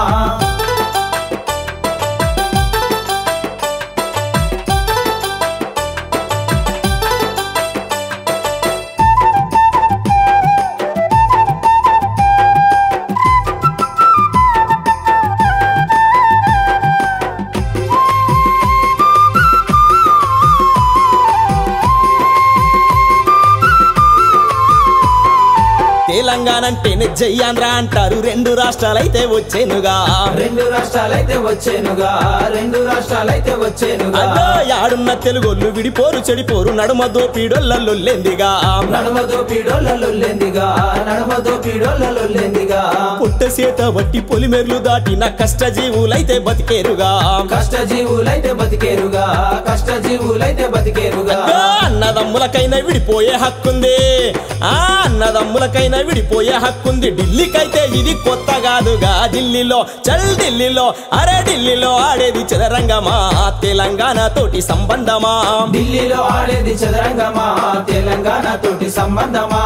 తెలంగాణ అంటేనే జయ్యాంధ్ర అంటారు రెండు రాష్ట్రాలైతే వచ్చేనుగా రెండు రాష్ట్రాలైతే వచ్చేనుగా రెండు రాష్ట్రాలైతే వచ్చేనుగా అదో యాడున్న తెలుగోళ్ళు విడిపోరు చెడిపోరు నడుమ దోపీడొల్లొల్లెందిగా నడుమ దోపిడోళ్ళలొల్లెందిగా నడుమ దోపిడోళ్ళలొల్లెందిగా పుట్ట సేత వట్టి పొలిమెర్లు దాటిన కష్టజీవులైతే బతికేరుగా కష్టజీవులైతే బతికేరుగా కష్టజీవులైతే బతికేరుగా అదో అన్నదమ్ములకైనా విడిపోయే హక్కుంది ఆ అన్నదమ్ములకైనా విడిపోయే హక్కుంది ఢిల్లీకైతే ఇది కొత్త కాదుగా ఢిల్లీలో చల్ ఢిల్లీలో అరే ఢిల్లీలో ఆడేది చదరంగమా తెలంగాణ తోటి సంబంధమా ఢిల్లీలో ఆడేది చదరంగమా తెలంగాణ తోటి సంబంధమా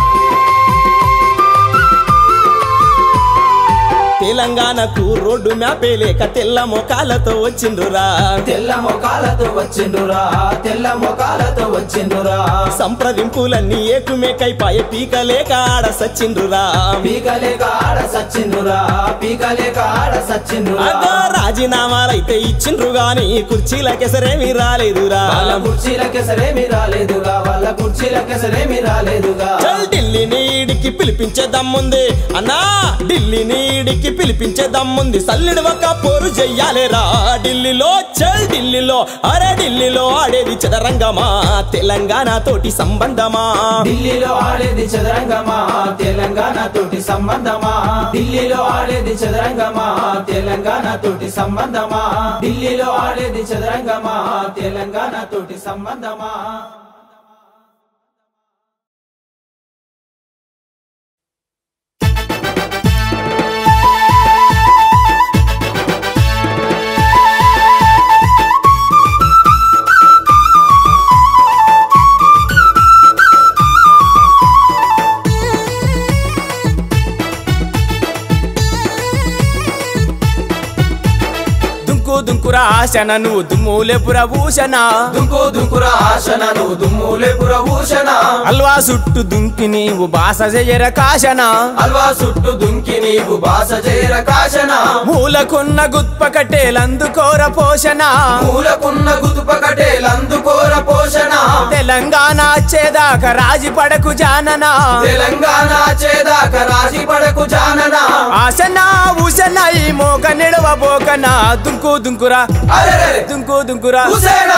తెలంగాణకు రోడ్డు మ్యాపే లేక తెల్ల మొకాలతో వచ్చిండ్రురా తెల్ల మొకాలతో వచ్చిండురా తెల్ల మొకాలతో వచ్చిండురా సంప్రదింపులన్నీ ఏకుమేకైపాయ పీకలేక ఆడ సచ్చిండ్రురా పీకలేక ఆడ సచ్చిండురా పీకలేక ఆడ సచ్చిండురా అదో రాజీనామాలైతే ఇచ్చిండ్రు గాని కుర్చీలకెసరేమి రాలేదురా వాళ్ళ కుర్చీలకెసరేమి రాలేదుగా వాళ్ళ కుర్చీలకెసరేమి రాలేదుగా చల్ ఢిల్లీ నీడికి పిలిపించే దమ్ముంది అన్నా ఢిల్లీ నీడికి పిలిపించే దమ్ముంది సల్లిడి ఒక పోరు చెయ్యాలేరా ఢిల్లీలో చల్ ఢిల్లీలో అరే ఢిల్లీలో ఆడేది చదరంగమా తెలంగాణ తోటి సంబంధమా ఢిల్లీలో ఆడేది చదరంగమా తెలంగాణ తోటి సంబంధమా ఢిల్లీలో ఆడేది చదరంగమా తెలంగాణ తోటి సంబంధమా ఢిల్లీలో ఆడేది చదరంగమా తెలంగాణ తోటి సంబంధమా దుంకు దుంకురా ఆశన నువ్వు దుమ్ములేపుర భూషణ దుంకు దుంకుర ఆశనను దుమ్ములే పురభూషణ అల్వా సుట్టు దుంకి నీవు బాస జయర కాశన అల్వా చుట్టు దుంకి నీవు బాస చేర కాశన మూలకున్న గుత్ప కట్టేలందుకోర పోషణ మూలకున్న గుతుప కటేలందుకోర పోషణ తెలంగాణ వచ్చేదాకా రాజీ పడకు జానన తెలంగాణ చేదాక రాజీ పడకు జానన ఆసన ఊసన ఈ మోక నిడవ బోకన దుంకు దుంకురా అరే దుంకు దుంకురా హుసేనా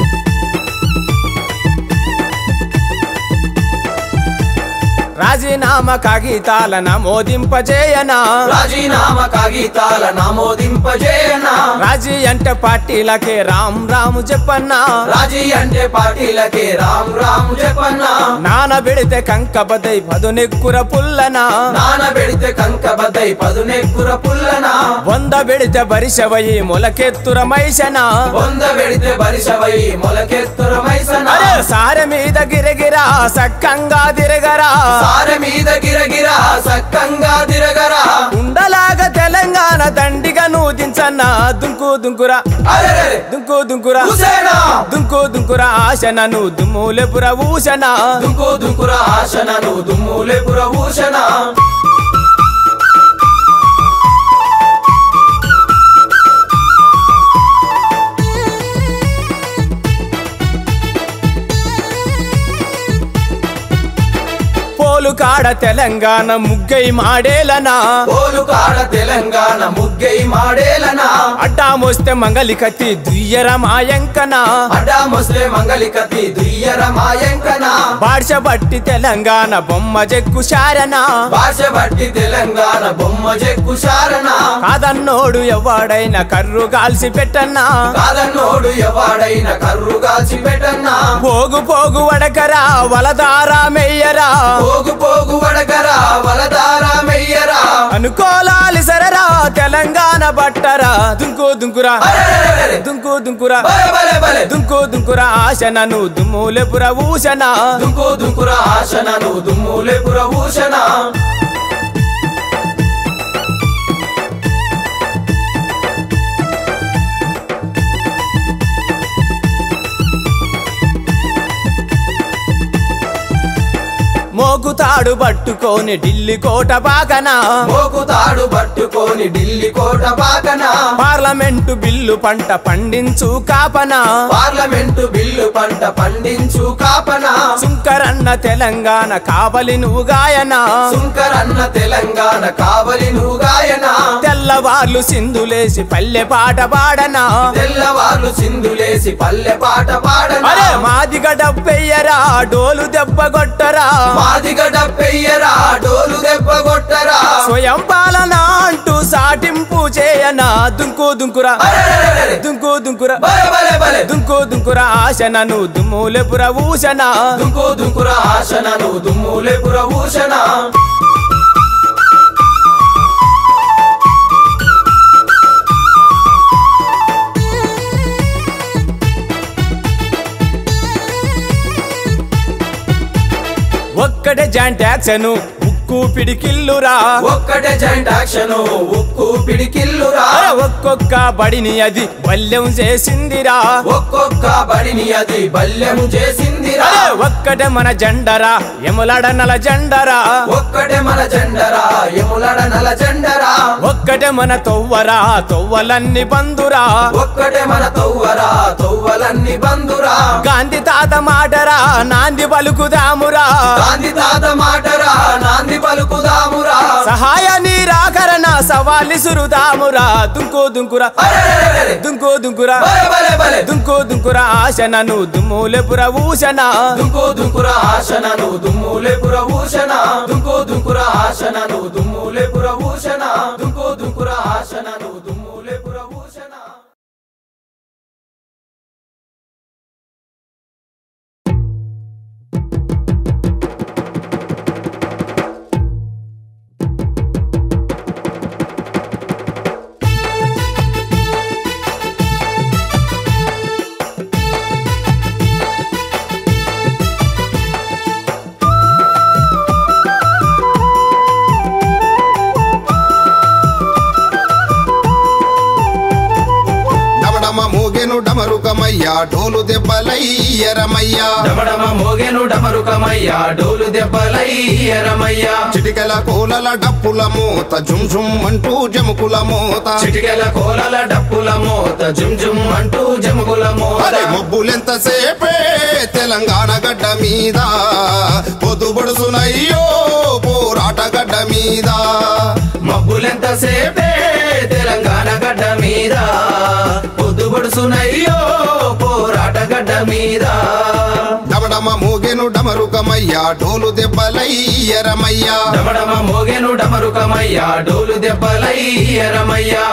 రాజీనామా రాజీనామా కాగితాల నమోదింపజేయనా రాజీనామా కాగితాల నమోదింపజేయనా రాజీ అంటే పార్టీలకే రామ్ రాము చెప్పన్నా రాజీ అంటే పార్టీలకే రామ్ రామ్ చెప్పన్నా నానబెడితే కంకబదై పదునెక్కుర పుల్లనా నానబెడితే కంకబద్దై పదునెక్కుర పుల్లనా వంద బెడితే బరిసవయి మొలకెత్తుర మైసనా వంద పెడితే బరిసవై మొలకెత్తుర మైసనా అరే సారె మీద గిరగిరా సక్కంగా తిరగరా సారె మీద గిరగిరా సక్కంగా తిరగరా ఉండలాగా తెలంగాణ దండిగా నూదించన్నా దుంకు దుంకురా అరెరెరె దుంకు దుంకురా హుసేనా దుంకు దుంకురా ఆశనను దుమ్ములెపుర ఊసనా దుంకు దుంకుర ఆశనను దుమ్ములెపుర భూషణ పోలు కాడ తెలంగాణ ముగ్గై మాడేలనా పోలు కాడ తెలంగాణ ముగ్గై మాడేలనా అడ్డా మోస్తే మంగలి కత్తి దుయ్యర మాయంకనా అడ్డా మొసలే మంగళికతి దుయ్యర మాయంకనా బాడ్ష బట్టి తెలంగాణ బొమ్మ జెక్కు శారనా భాష బట్టి తెలంగాణ బొమ్మ చెక్కు శారణ కాదన్నోడు ఎవడైనా కర్రు కాల్సి పెట్టన్నా కాదన్నోడు ఎవడైన కర్రు కాల్చి పెట్టన్నా పోగు పోగు వడకరా వలదారా మెయ్యరా పోగు పోగు వడకరా వలదారా మెయ్యరా అనుకోలాలి సరరా తెలంగాణ బట్టరా దుంకు దుంకురా అరెరెరెరె. దుంకు దుంకురా బలే బలే బలే దుంకు దుంకురా ఆశనను దుమ్ములెపుర ఊసనా దుంకు దుంకుర ఆశనను దుమ్ములెపుర భూషణ మోగుతాడు పట్టుకొని ఢిల్లీ కోట బాకనా మోకుతాడు పట్టుకొని ఢిల్లీ కోట పాకన పార్లమెంటు బిల్లు పంట పండించు కాపనా పార్లమెంటు బిల్లు పంట పండించు కాపన సుంకరన్న తెలంగాణ కావలి నువ్వు గాయనా సుంకరన్న తెలంగాణ కావలి నువ్వు గాయన తెల్లవార్లు సింధులేసి పల్లె పాట పాడనా తెల్లవార్లు సింధులేసి పల్లె పాట పాడన అరే మాదిగ డబ్బెయ్యరా డోలు దెబ్బ కొట్టరా మాదిగ డబ్బెయ్యరా డోలు దెబ్బ కొట్టరా స్వయం పాలన అంటూ సాటింపు చేయనా దుంకు దుంకురా అరెరెరెరె. దుంకు దుంకురా బలే బలే బలే దుంకు దుంకురా ఆశనను దుమ్ములెపుర ఊసనా దుంకు దుంకుర ఆశనను దుమ్ములెపుర భూషణ ఒక్కటే జాయింట్ యాక్షన్ ఉక్కు పిడికిల్లురా ఒక్కటే జాయింట్ యాక్షన్ ఉక్కు పిడికిల్లురా అరే ఒక్కొక్క బడిని అది బల్యం చేసిందిరా ఒక్కొక్క బడిని అది బల్యము చేసిందిరా అరే ఒక్కటే మన జెండరా ఎములడ నల జెండరా ఒక్కటే మన జెండరా ఎములడ నల జెండరా ఒక్కటే మన తొవ్వరా తొవ్వలన్నీ బందురా ఒక్కటే మన తొవ్వరా తొవ్వలన్నీ బందురా గాంధీ తాత మాటరా నాంది పలుకుదామురా గాంధీ తాత మాటరా నాంది పలుకుదామురా సహాయ నిరాకరణ సవాలి సురుదామురా దుంకు దుంకురా అరెరెరెరె. దుంకు దుంకురా బలే బలే బలే దుంకు దుంకురా ఆశనను దుమ్ములెపుర ఊసనా దుంకు దుంకుర ఆశనను దుమ్ములెపుర భూషణ దుంకు దుంకుర ఆశనను దుమ్ములెపుర భూషణ దుంకు దుంకుర ఆశనను దుమ్ములెపుర భూషణ డమడమ మోగెను డమరుకమయ్యా డోలు దెబ్బలయ్యరమయ్యా డమడమ మోగెను డమరుకమయ్యా డోలు దెబ్బలయ్యరమయ్యా చిటికెల కోలల డప్పుల మోత జుమ్ జుమ్ అంటూ జముకుల మోత చిటికెల కోలల డప్పుల మోత జుమ్ జుమ్ అంటూ జముకుల మోత అరే మబ్బులెంతసేపే తెలంగాణ గడ్డ మీద పొద్దుబడుసునయ్యో పోరాట గడ్డ మీద మబ్బులెంతసేపే తెలంగాణ గడ్డ మీద పొద్దుబడుసునయ్యో పోరాట గడ్డ మీద డమడమ మోగెను మోగెను డమరుకమయ్యా డోలు దెబ్బలయ్యరమయ్యా డమడమ మోగెను డమరుకమయ్యా డోలు దెబ్బలై ఎరమయ్యా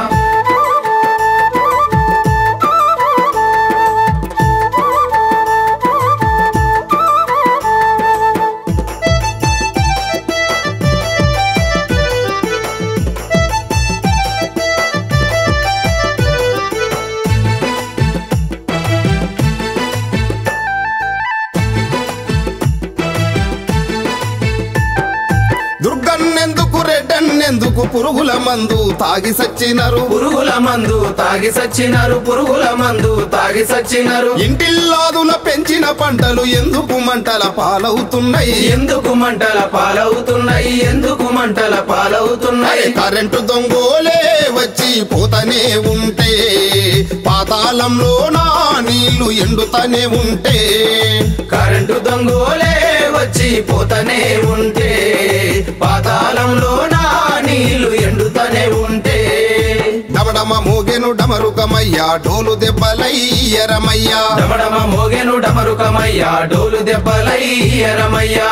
దుర్గన్నెందుకు రెడ్డన్నెందుకు పురుగుల మందు తాగి సచ్చినరు పురుగుల మందు తాగి సచ్చినారు పురుగుల మందు తాగి సచ్చినారు ఇంటిల్లాదుల పెంచిన పంటలు ఎందుకు మంటల పాలవుతున్నాయి ఎందుకు మంటల పాలవుతున్నాయి ఎందుకు మంటల పాలవుతున్నాయి కరెంటు దొంగోలే వచ్చి పోతనే ఉంటే పాతాళంలో నా నీళ్లు ఎండుతనే ఉంటే కరెంటు దొంగోలే వచ్చి పోతనే ఉంటే పాతాళంలో నా నీళ్లు ఎండుతనే ఉంటే డమడమ మోగెను డమరుకమయ్యా డోలు దెబ్బలయ్యరమయ్యా డమడమ మోగెను డమరుకమయ్యా డోలు దెబ్బలై ఎరమయ్యా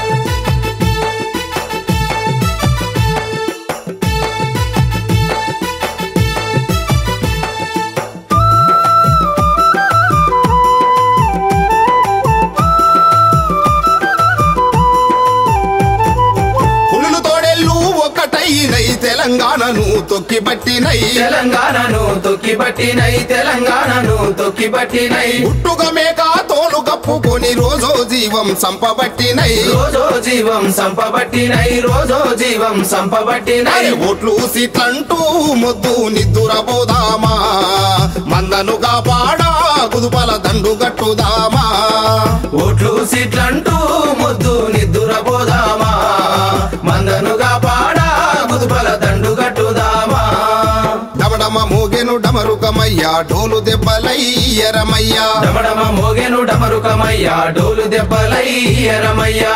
పులులు తోడెళ్ళు ఒక్కటైనై తెలంగాణను తొక్కి పట్టినై తెలంగాణను తొక్కి పట్టినై తెలంగాణను తొక్కి పట్టినై పుట్టుక మేక తోలు కప్పుకొని రోజో జీవం సంపబట్టినై రోజో జీవం సంపబట్టినై రోజో జీవం సంపబట్టినై అరే ఓట్లు సీట్లంటూ మొద్దు నిద్దురబోదామా మందను కాపాడా కుదుపల దండు గట్టుదామా ఓట్లు సీట్లంటూ ముద్దు నిద్దురబోదామా మందనుగా పాడా గుదుపల దండు కట్టుదామా డమడమ మోగెను డమరుకమయ్యా డోలు దెబ్బలయ్యరమయ్యా డమడమ మోగెను డమరుకమయ్యా డోలు దెబ్బలై ఎరమయ్యా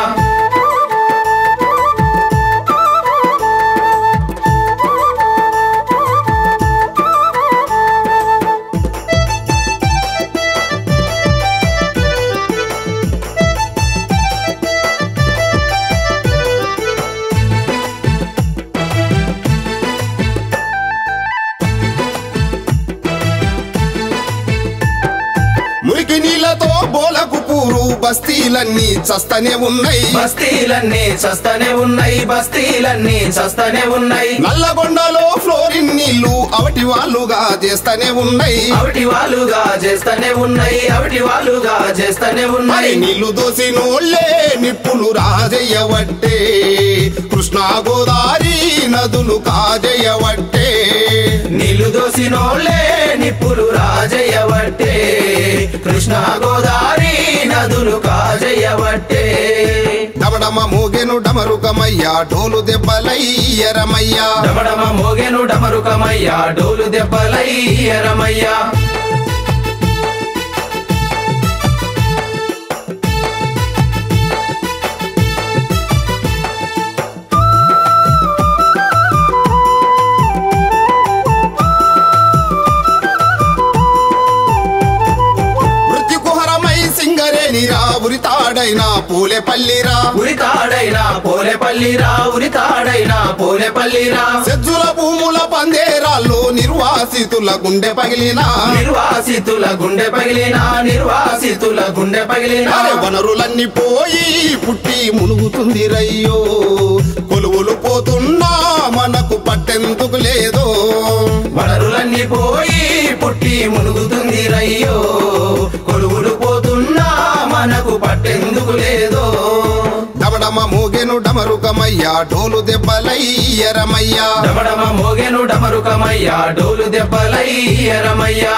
మురికి నీళ్లతో బోలకు పూరు బస్తీలన్నీ చస్తనే ఉన్నాయి బస్తీలన్నీ చస్తనే ఉన్నాయి బస్తీలన్నీ చస్తనే ఉన్నాయి నల్లగొండలో ఫ్లోరిన్ నీళ్లు అవటి వాళ్ళుగా చేస్తనే ఉన్నాయి అవిటి వాళ్ళుగా చేస్తనే ఉన్నాయి అవిటి వాళ్ళుగా చేస్తనే మరి ఉన్నాయి నీళ్లు దోసినోళ్ళే నిప్పులు రాజయ్యవట్టే కృష్ణా గోదావరి నదులు కాజయ్యవట్టే నీళ్లు దోసినోళ్ళే నిప్పులు రాజయ్యవట్టే కృష్ణా గోదావరి నదులు కాజయ్యవట్టే డమడమ మోగెను డమరుకమయ్యా డోలు దెబ్బలయ్యరమయ్యా డమడమ మోగెను డమరుకమయ్యా డోలు దెబ్బలై ఎరమయ్యా మృత్యు కుహరమై సింగరేనిరా ఉరితాడైనా పూలెపల్లిరా ఉరితాడైనా పోలేపల్లిరా ఉరితాడైనా పోలేపల్లిరా సెజ్జుల భూముల పందేరాల్లో నిర్వాసితుల గుండె పగిలినా నిర్వాసితుల గుండె పగిలినా నిర్వాసితుల గుండె పగిలినా అరే వనరులన్నీ పోయి పుట్టి మునుగుతుంది రయ్యో కొలువులు పోతున్నా మనకు పట్టెందుకు లేదో వనరులన్నీ పోయి పుట్టి మునుగుతుంది రయ్యో కొలువులు పోతున్నా మనకు పట్టెందుకు లేదో డమడమ మోగెను డమరుకమయ్యా డోలు దెబ్బలయ్యరమయ్యా డమడమ మోగెను డమరుకమయ్యా డోలు దెబ్బలై ఎరమయ్యా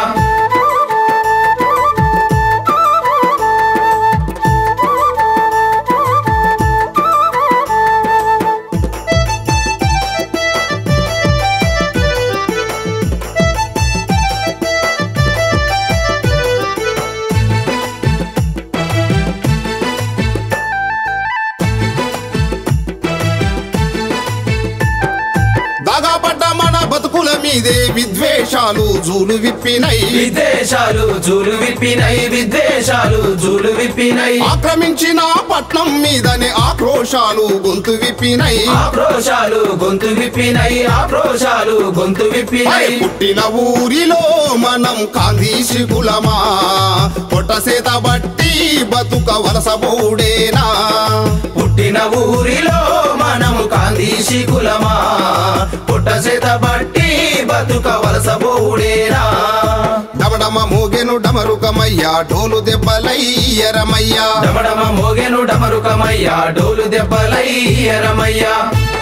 దాగాపడ్డ మన బతుకు బతుకుల మీదే విద్వేషాలు జూలు విప్పినై విద్వేషాలు జూలు విప్పినై విద్వేషాలు జూలు విప్పినై ఆక్రమించిన పట్నం మీదనే ఆక్రోశాలు గొంతు విప్పినై ఆక్రోశాలు గొంతు విప్పినై ఆక్రోశాలు గొంతు విప్పినై అరే పుట్టిన ఊరిలో మనం కాందీసి కులమా పొట్ట సేత బట్టి బతుక వలస బౌడేనా పుట్టిన ఊరిలో మనము కాందీసి కులమా పుట్ట చేత బట్టి బతుక వలస బోడేరా డమడమ మోగెను డమరుకమయ్యా డోలు దెబ్బలై ఎరమయ్యా డమడమ మోగెను డమరుకమయ్యా డోలు దెబ్బలై ఎరమయ్యా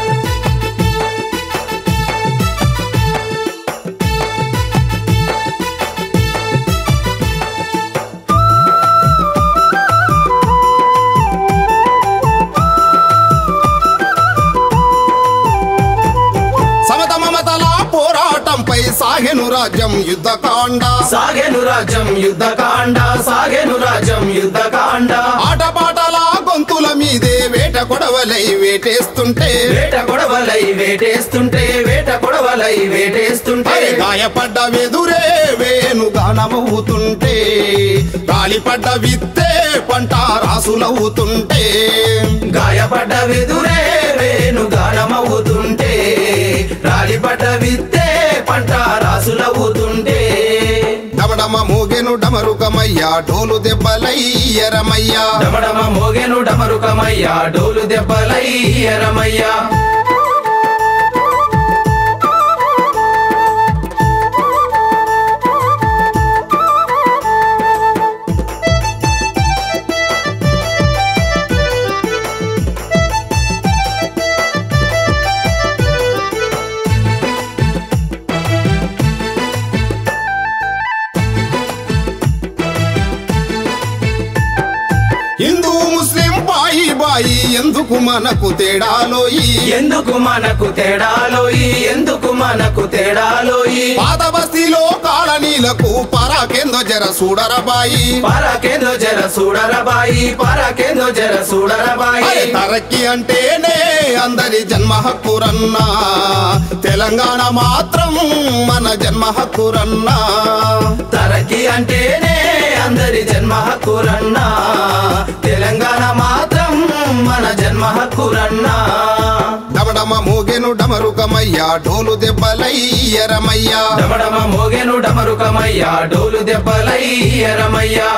సమత మమతల పోరాటంపై సాగెను రాజ్యం యుద్ధకాండ సాగెను రాజ్యం యుద్ధకాండ సాగెను రాజ్యం యుద్ధకాండ ఆటపాటల గొంతుల మీదే వేట కొడవలై వేటేస్తుంటే వేట కొడవలై వేటేస్తుంటే వేట కొడవలై వేటేస్తుంటే అరే గాయపడ్డ వెదురే వేను గానమవుతుంటే గాలిపడ్డ విత్తే పంట రాసులవుతుంటే గాయపడ్డ వెదురే వేణు గానమవుతుంటే రాలిపడ్డ విత్తే పంట రాసులవుతుంటే డమడమ మోగెను డమరుకమయ్యా డోలు దెబ్బలై ఎరమయ్యా డమడమ మోగెను డమరుకమయ్యా డోలు దెబ్బలై ఎరమయ్యా హిందూ ముస్లిం బాయి బాయి ఎందుకు మనకు తేడాలోయి ఎందుకు మనకు తేడాలోయి ఎందుకు మనకు తేడాలోయి పాత బస్తీలో కాలనీలకు పరాకేందో జర చూడరబాయి పరాకేందో జర చూడరబాయి పరాకేందో జర చూడరబాయి అరే తరక్కి అంటేనే అందరి జన్మ హక్కురన్నా తెలంగాణ మాత్రం మన జన్మ హక్కురన్నా తరకి అంటేనే అందరి జన్మ హక్కురన్నా తెలంగాణ మాత్రం మన జన్మ హక్కురన్నా డమడమ మోగెను డమరుకమయ్యా డోలు దెబ్బలై ఎరమయ్యా డమడమ మోగెను డమరుకమయ్యా డోలు దెబ్బలై ఎరమయ్యా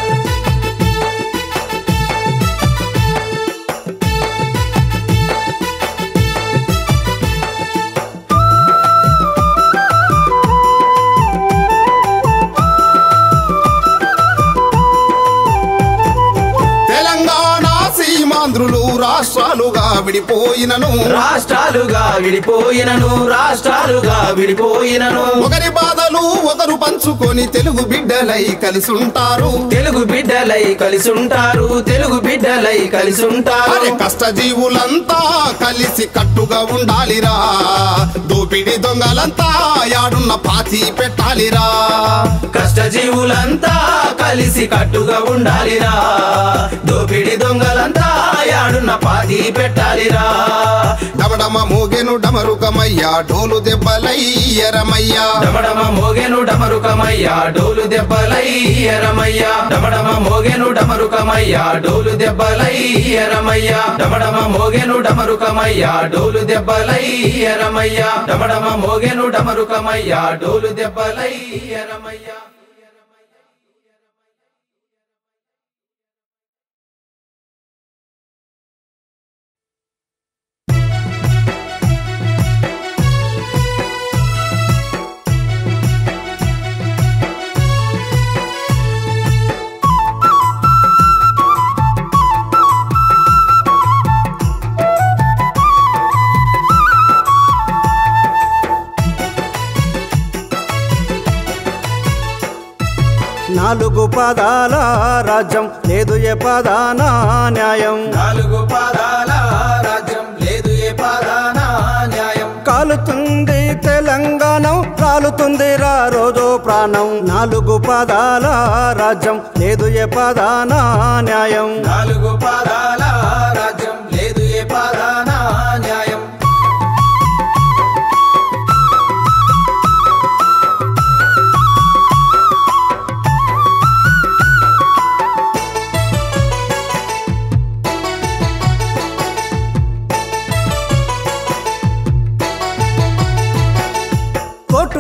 తెలంగాణ సీమాంధ్రులు రాష్ట్రాలుగా విడిపోయినను రాష్ట్రాలుగా విడిపోయినను రాష్ట్రాలుగా విడిపోయినను ఒకరి బాధలు ఒకరు పంచుకొని తెలుగు బిడ్డలై కలిసుంటారు తెలుగు బిడ్డలై కలిసుంటారు తెలుగు బిడ్డలై కలిసుంటారు అరే కష్టజీవులంతా కలిసి కట్టుగా ఉండాలిరా దోపిడి దొంగలంతా యాడున్న పాతి పెట్టాలిరా కష్టజీవులంతా కలిసి కట్టుగా ఉండాలిరా దోపిడి దొంగలంతా యాడున్న పాతి పెట్టాలిరా డమడమ మోగెను డమరుకమయ్యా డోలు దెబ్బలై ఎరమయ్యా డమడమ మోగెను డమరుకమయ్యా డోలు దెబ్బలై ఎరమయ్యా డమడమ మోగెను డమరుకమయ్యా డోలు దెబ్బలై ఎరమయ్యా డమడమ మోగెను డమరుకమయ్యా డోలు దెబ్బలై ఎరమయ్యా డమడమ మోగెను డమరుకమయ్యా డోలు దెబ్బలై ఎరమయ్యా నాలుగు పదాల రాజ్యం లేదు ఏ పదాన న్యాయం నాలుగు పాదాల రాజ్యం లేదు ఏ పాదాన న్యాయం కాలుతుంది తెలంగాణ కాలుతుంది రా రోజు ప్రాణం నాలుగు పదాల రాజ్యం లేదు ఏ పదాన న్యాయం నాలుగు పాదాల రాజ్యం లేదు ఏ పాదాన న్యాయం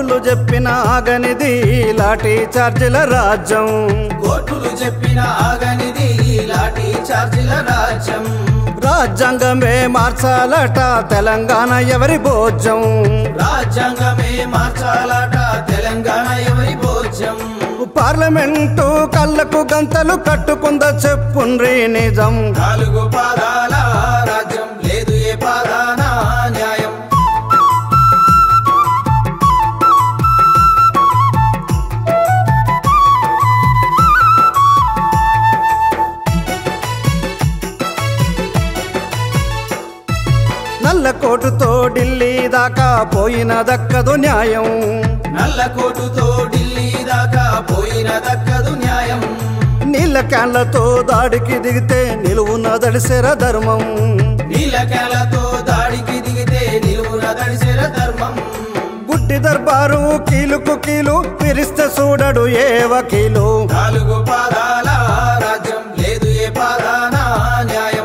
కోర్టులు చెప్పిన ఆగనిది లాఠీ చార్జీల రాజ్యం కోర్టులు చెప్పిన ఆగనిది లాఠీ చార్జీల రాజ్యం రాజ్యాంగమే మార్చాలట తెలంగాణ ఎవరి భోజ్యం రాజ్యాంగమే మార్చాలట తెలంగాణ ఎవరి భోజ్యం పార్లమెంటు కళ్ళకు గంతలు కట్టుకుంద చెప్పుండ్రి నిజం నాలుగు పాదాల రాజ్యం లేదు ఏ పాదాన న్యాయం నల్ల కోటుతో ఢిల్లీ దాకా పోయిన దక్కదు న్యాయం నల్ల కోటుతో ఢిల్లీ దాకా పోయిన దక్కదు న్యాయం నీళ్ళ క్యాన్లతో దాడికి దిగితే నిలువున దడిసెర ధర్మం నీలకేలతో దాడికి దిగితే నిలువున దడిసెర ధర్మం గుడ్డి దర్బారు కీలుకు కీలు పిరిస్తే చూడడు ఏ వకీలు నాలుగు పాదాల రాజ్యం లేదు ఏ పాదాన న్యాయం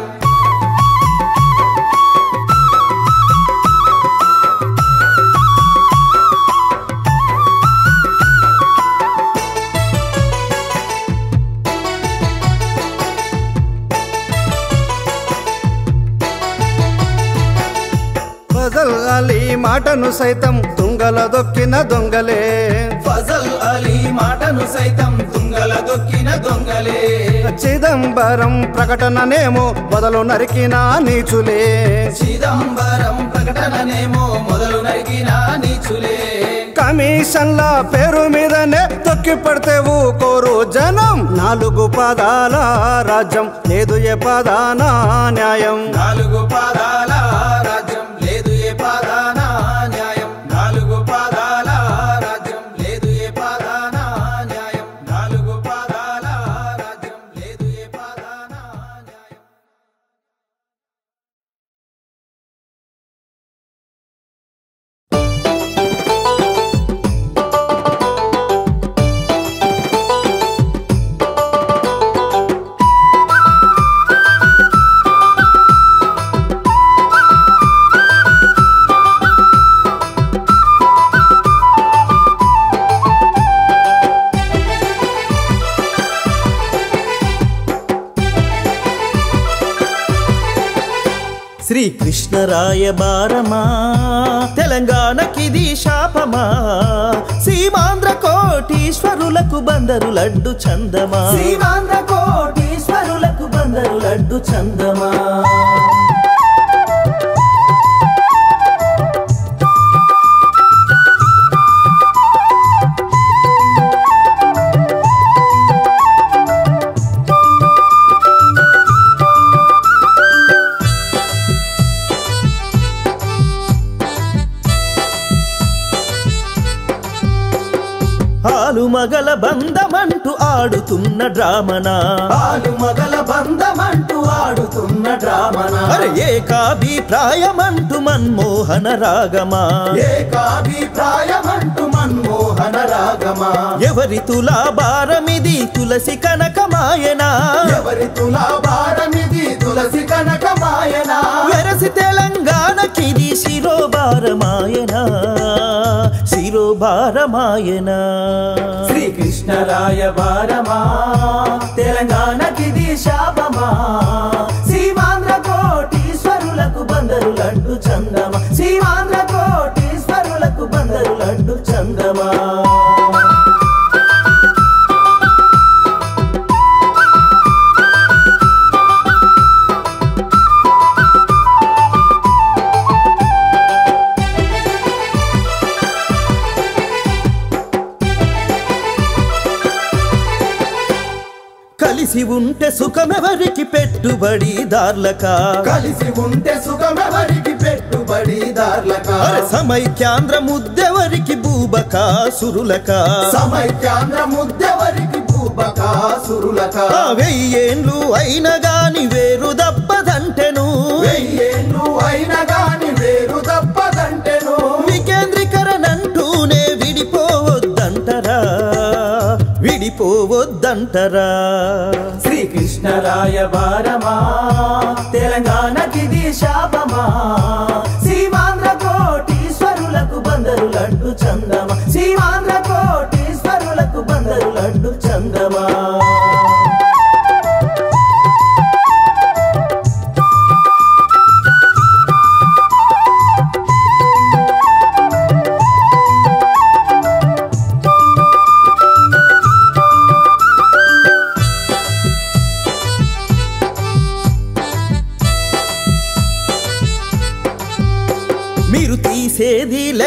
ఫజల్ అలీ మాటను సైతం తుంగల దొక్కిన దొంగలే ఫజల్ అలీ మాటను సైతం తుంగల దొక్కిన దొంగలే చిదంబరం ప్రకటననేమో మొదలు నరికిన నీచులే చిదంబరం ప్రకటననేమో మొదలు నరికిన నీచులే కమిషన్ల పేరు మీదనే తొక్కి పడితే కోరు జనం నాలుగు పదాల రాజ్యం లేదు ఏ పదాన న్యాయం నాలుగు పాదాల రాజ్యం లేదు ఏ పాదాన న్యాయం నాలుగు పాదాల రాజ్యం లేదు ఏ పాదాన న్యాయం నాలుగు పాదాల రాజ్యం లేదు ఏ పాదాన న్యాయం శ్రీకృష్ణరాయ బారమా తెలంగాణకిది శాపమా సీమాంధ్ర కోటీశ్వరులకు బందరు లడ్డు చందమా సీమాంధ్ర కోటీశ్వరులకు బందరు లడ్డు చందమా ఆలు మగల బంధమంటూ ఆడుతున్న డ్రామనా ఆలు మగల బంధమంటూ ఆడుతున్న డ్రామన అరే ఏకాభిప్రాయమంటూ మన్మోహన రాగమా ఏకాభిప్రాయమంటూ మన్మోహన రాగమా ఎవరి తులా భారమిది తులసి కనకమాయనా ఎవరి తులాభారమిది తులసి కనకమాయనా వెరసి తెలంగాణకిది శిరోభారమాయనా శిరోభారమాయనా శ్రీకృష్ణరాయ భారమా తెలంగాణకిది శాపమా సీమాంధ్ర కోటీశ్వరులకు బందరు లడ్డు చందమా సీమాంధ్ర కోటీశ్వరులకు బందరు లడ్డు చందమా కలిసి ఉంటే సుఖమెవరికి పెట్టుబడి దార్లకా కలిసి ఉంటే సుఖమెవరికి పెట్టుబడిదార్లక అరే సమైక్యాంధ్ర ముద్దెవరికి భూబకా సురులకా సమైక్యాంధ్ర ముద్దెవరికి భూబకాసురులక ఆ వెయ్యేండ్లు అయిన గాని వేరు దప్పదంటెను వెయ్యేళ్ళు అయిన గాని వేరు తప్పదంటెను వికేంద్రీకరణంటూనే విడిపోవద్దంటరా విడిపోవద్దంటరా శ్రీకృష్ణరాయ భారమా తెలంగాణకిది శాపమా సీమాంధ్ర కోటీశ్వరులకు బందరు లడ్డు చందమా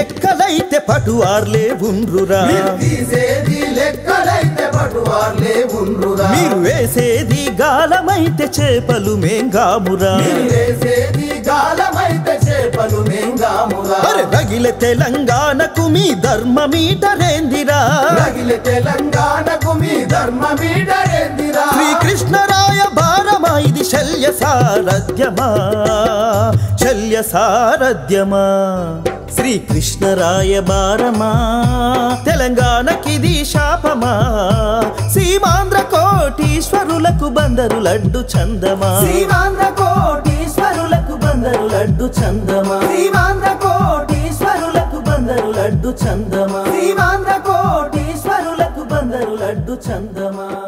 లెక్కలైతే పటువార్లే ఉండ్రురా మీరు తీసేది లెక్కలైతే పటువార్లే ఉండ్రురా మీరు వేసేది గాలమైతే చేపలు మేంగామురా మీరు వేసేది గాలమైతే చేపలు మేంగామురా అరే రగిలే తెలంగాణకు మీ ధర్మమీటరేందిరా రగిలే తెలంగాణకు మీ ధర్మమీడరేందిరా శ్రీకృష్ణరాయ భారమా ఇది శల్య సారథ్యమా శల్య సారథ్యమా శ్రీకృష్ణరాయ భారమా తెలంగాణకిది శాపమా సీమాంధ్ర కోటీశ్వరులకు బందరు లడ్డు చందమా శ్రీమాంధ్ర కోటీశ్వరులకు బందరు లడ్డు చందమా శ్రీమాంధ్ర కోటీశ్వరులకు బందరు లడ్డు చందమా శ్రీమాంధ్ర కోటీశ్వరులకు బందరు లడ్డు చందమా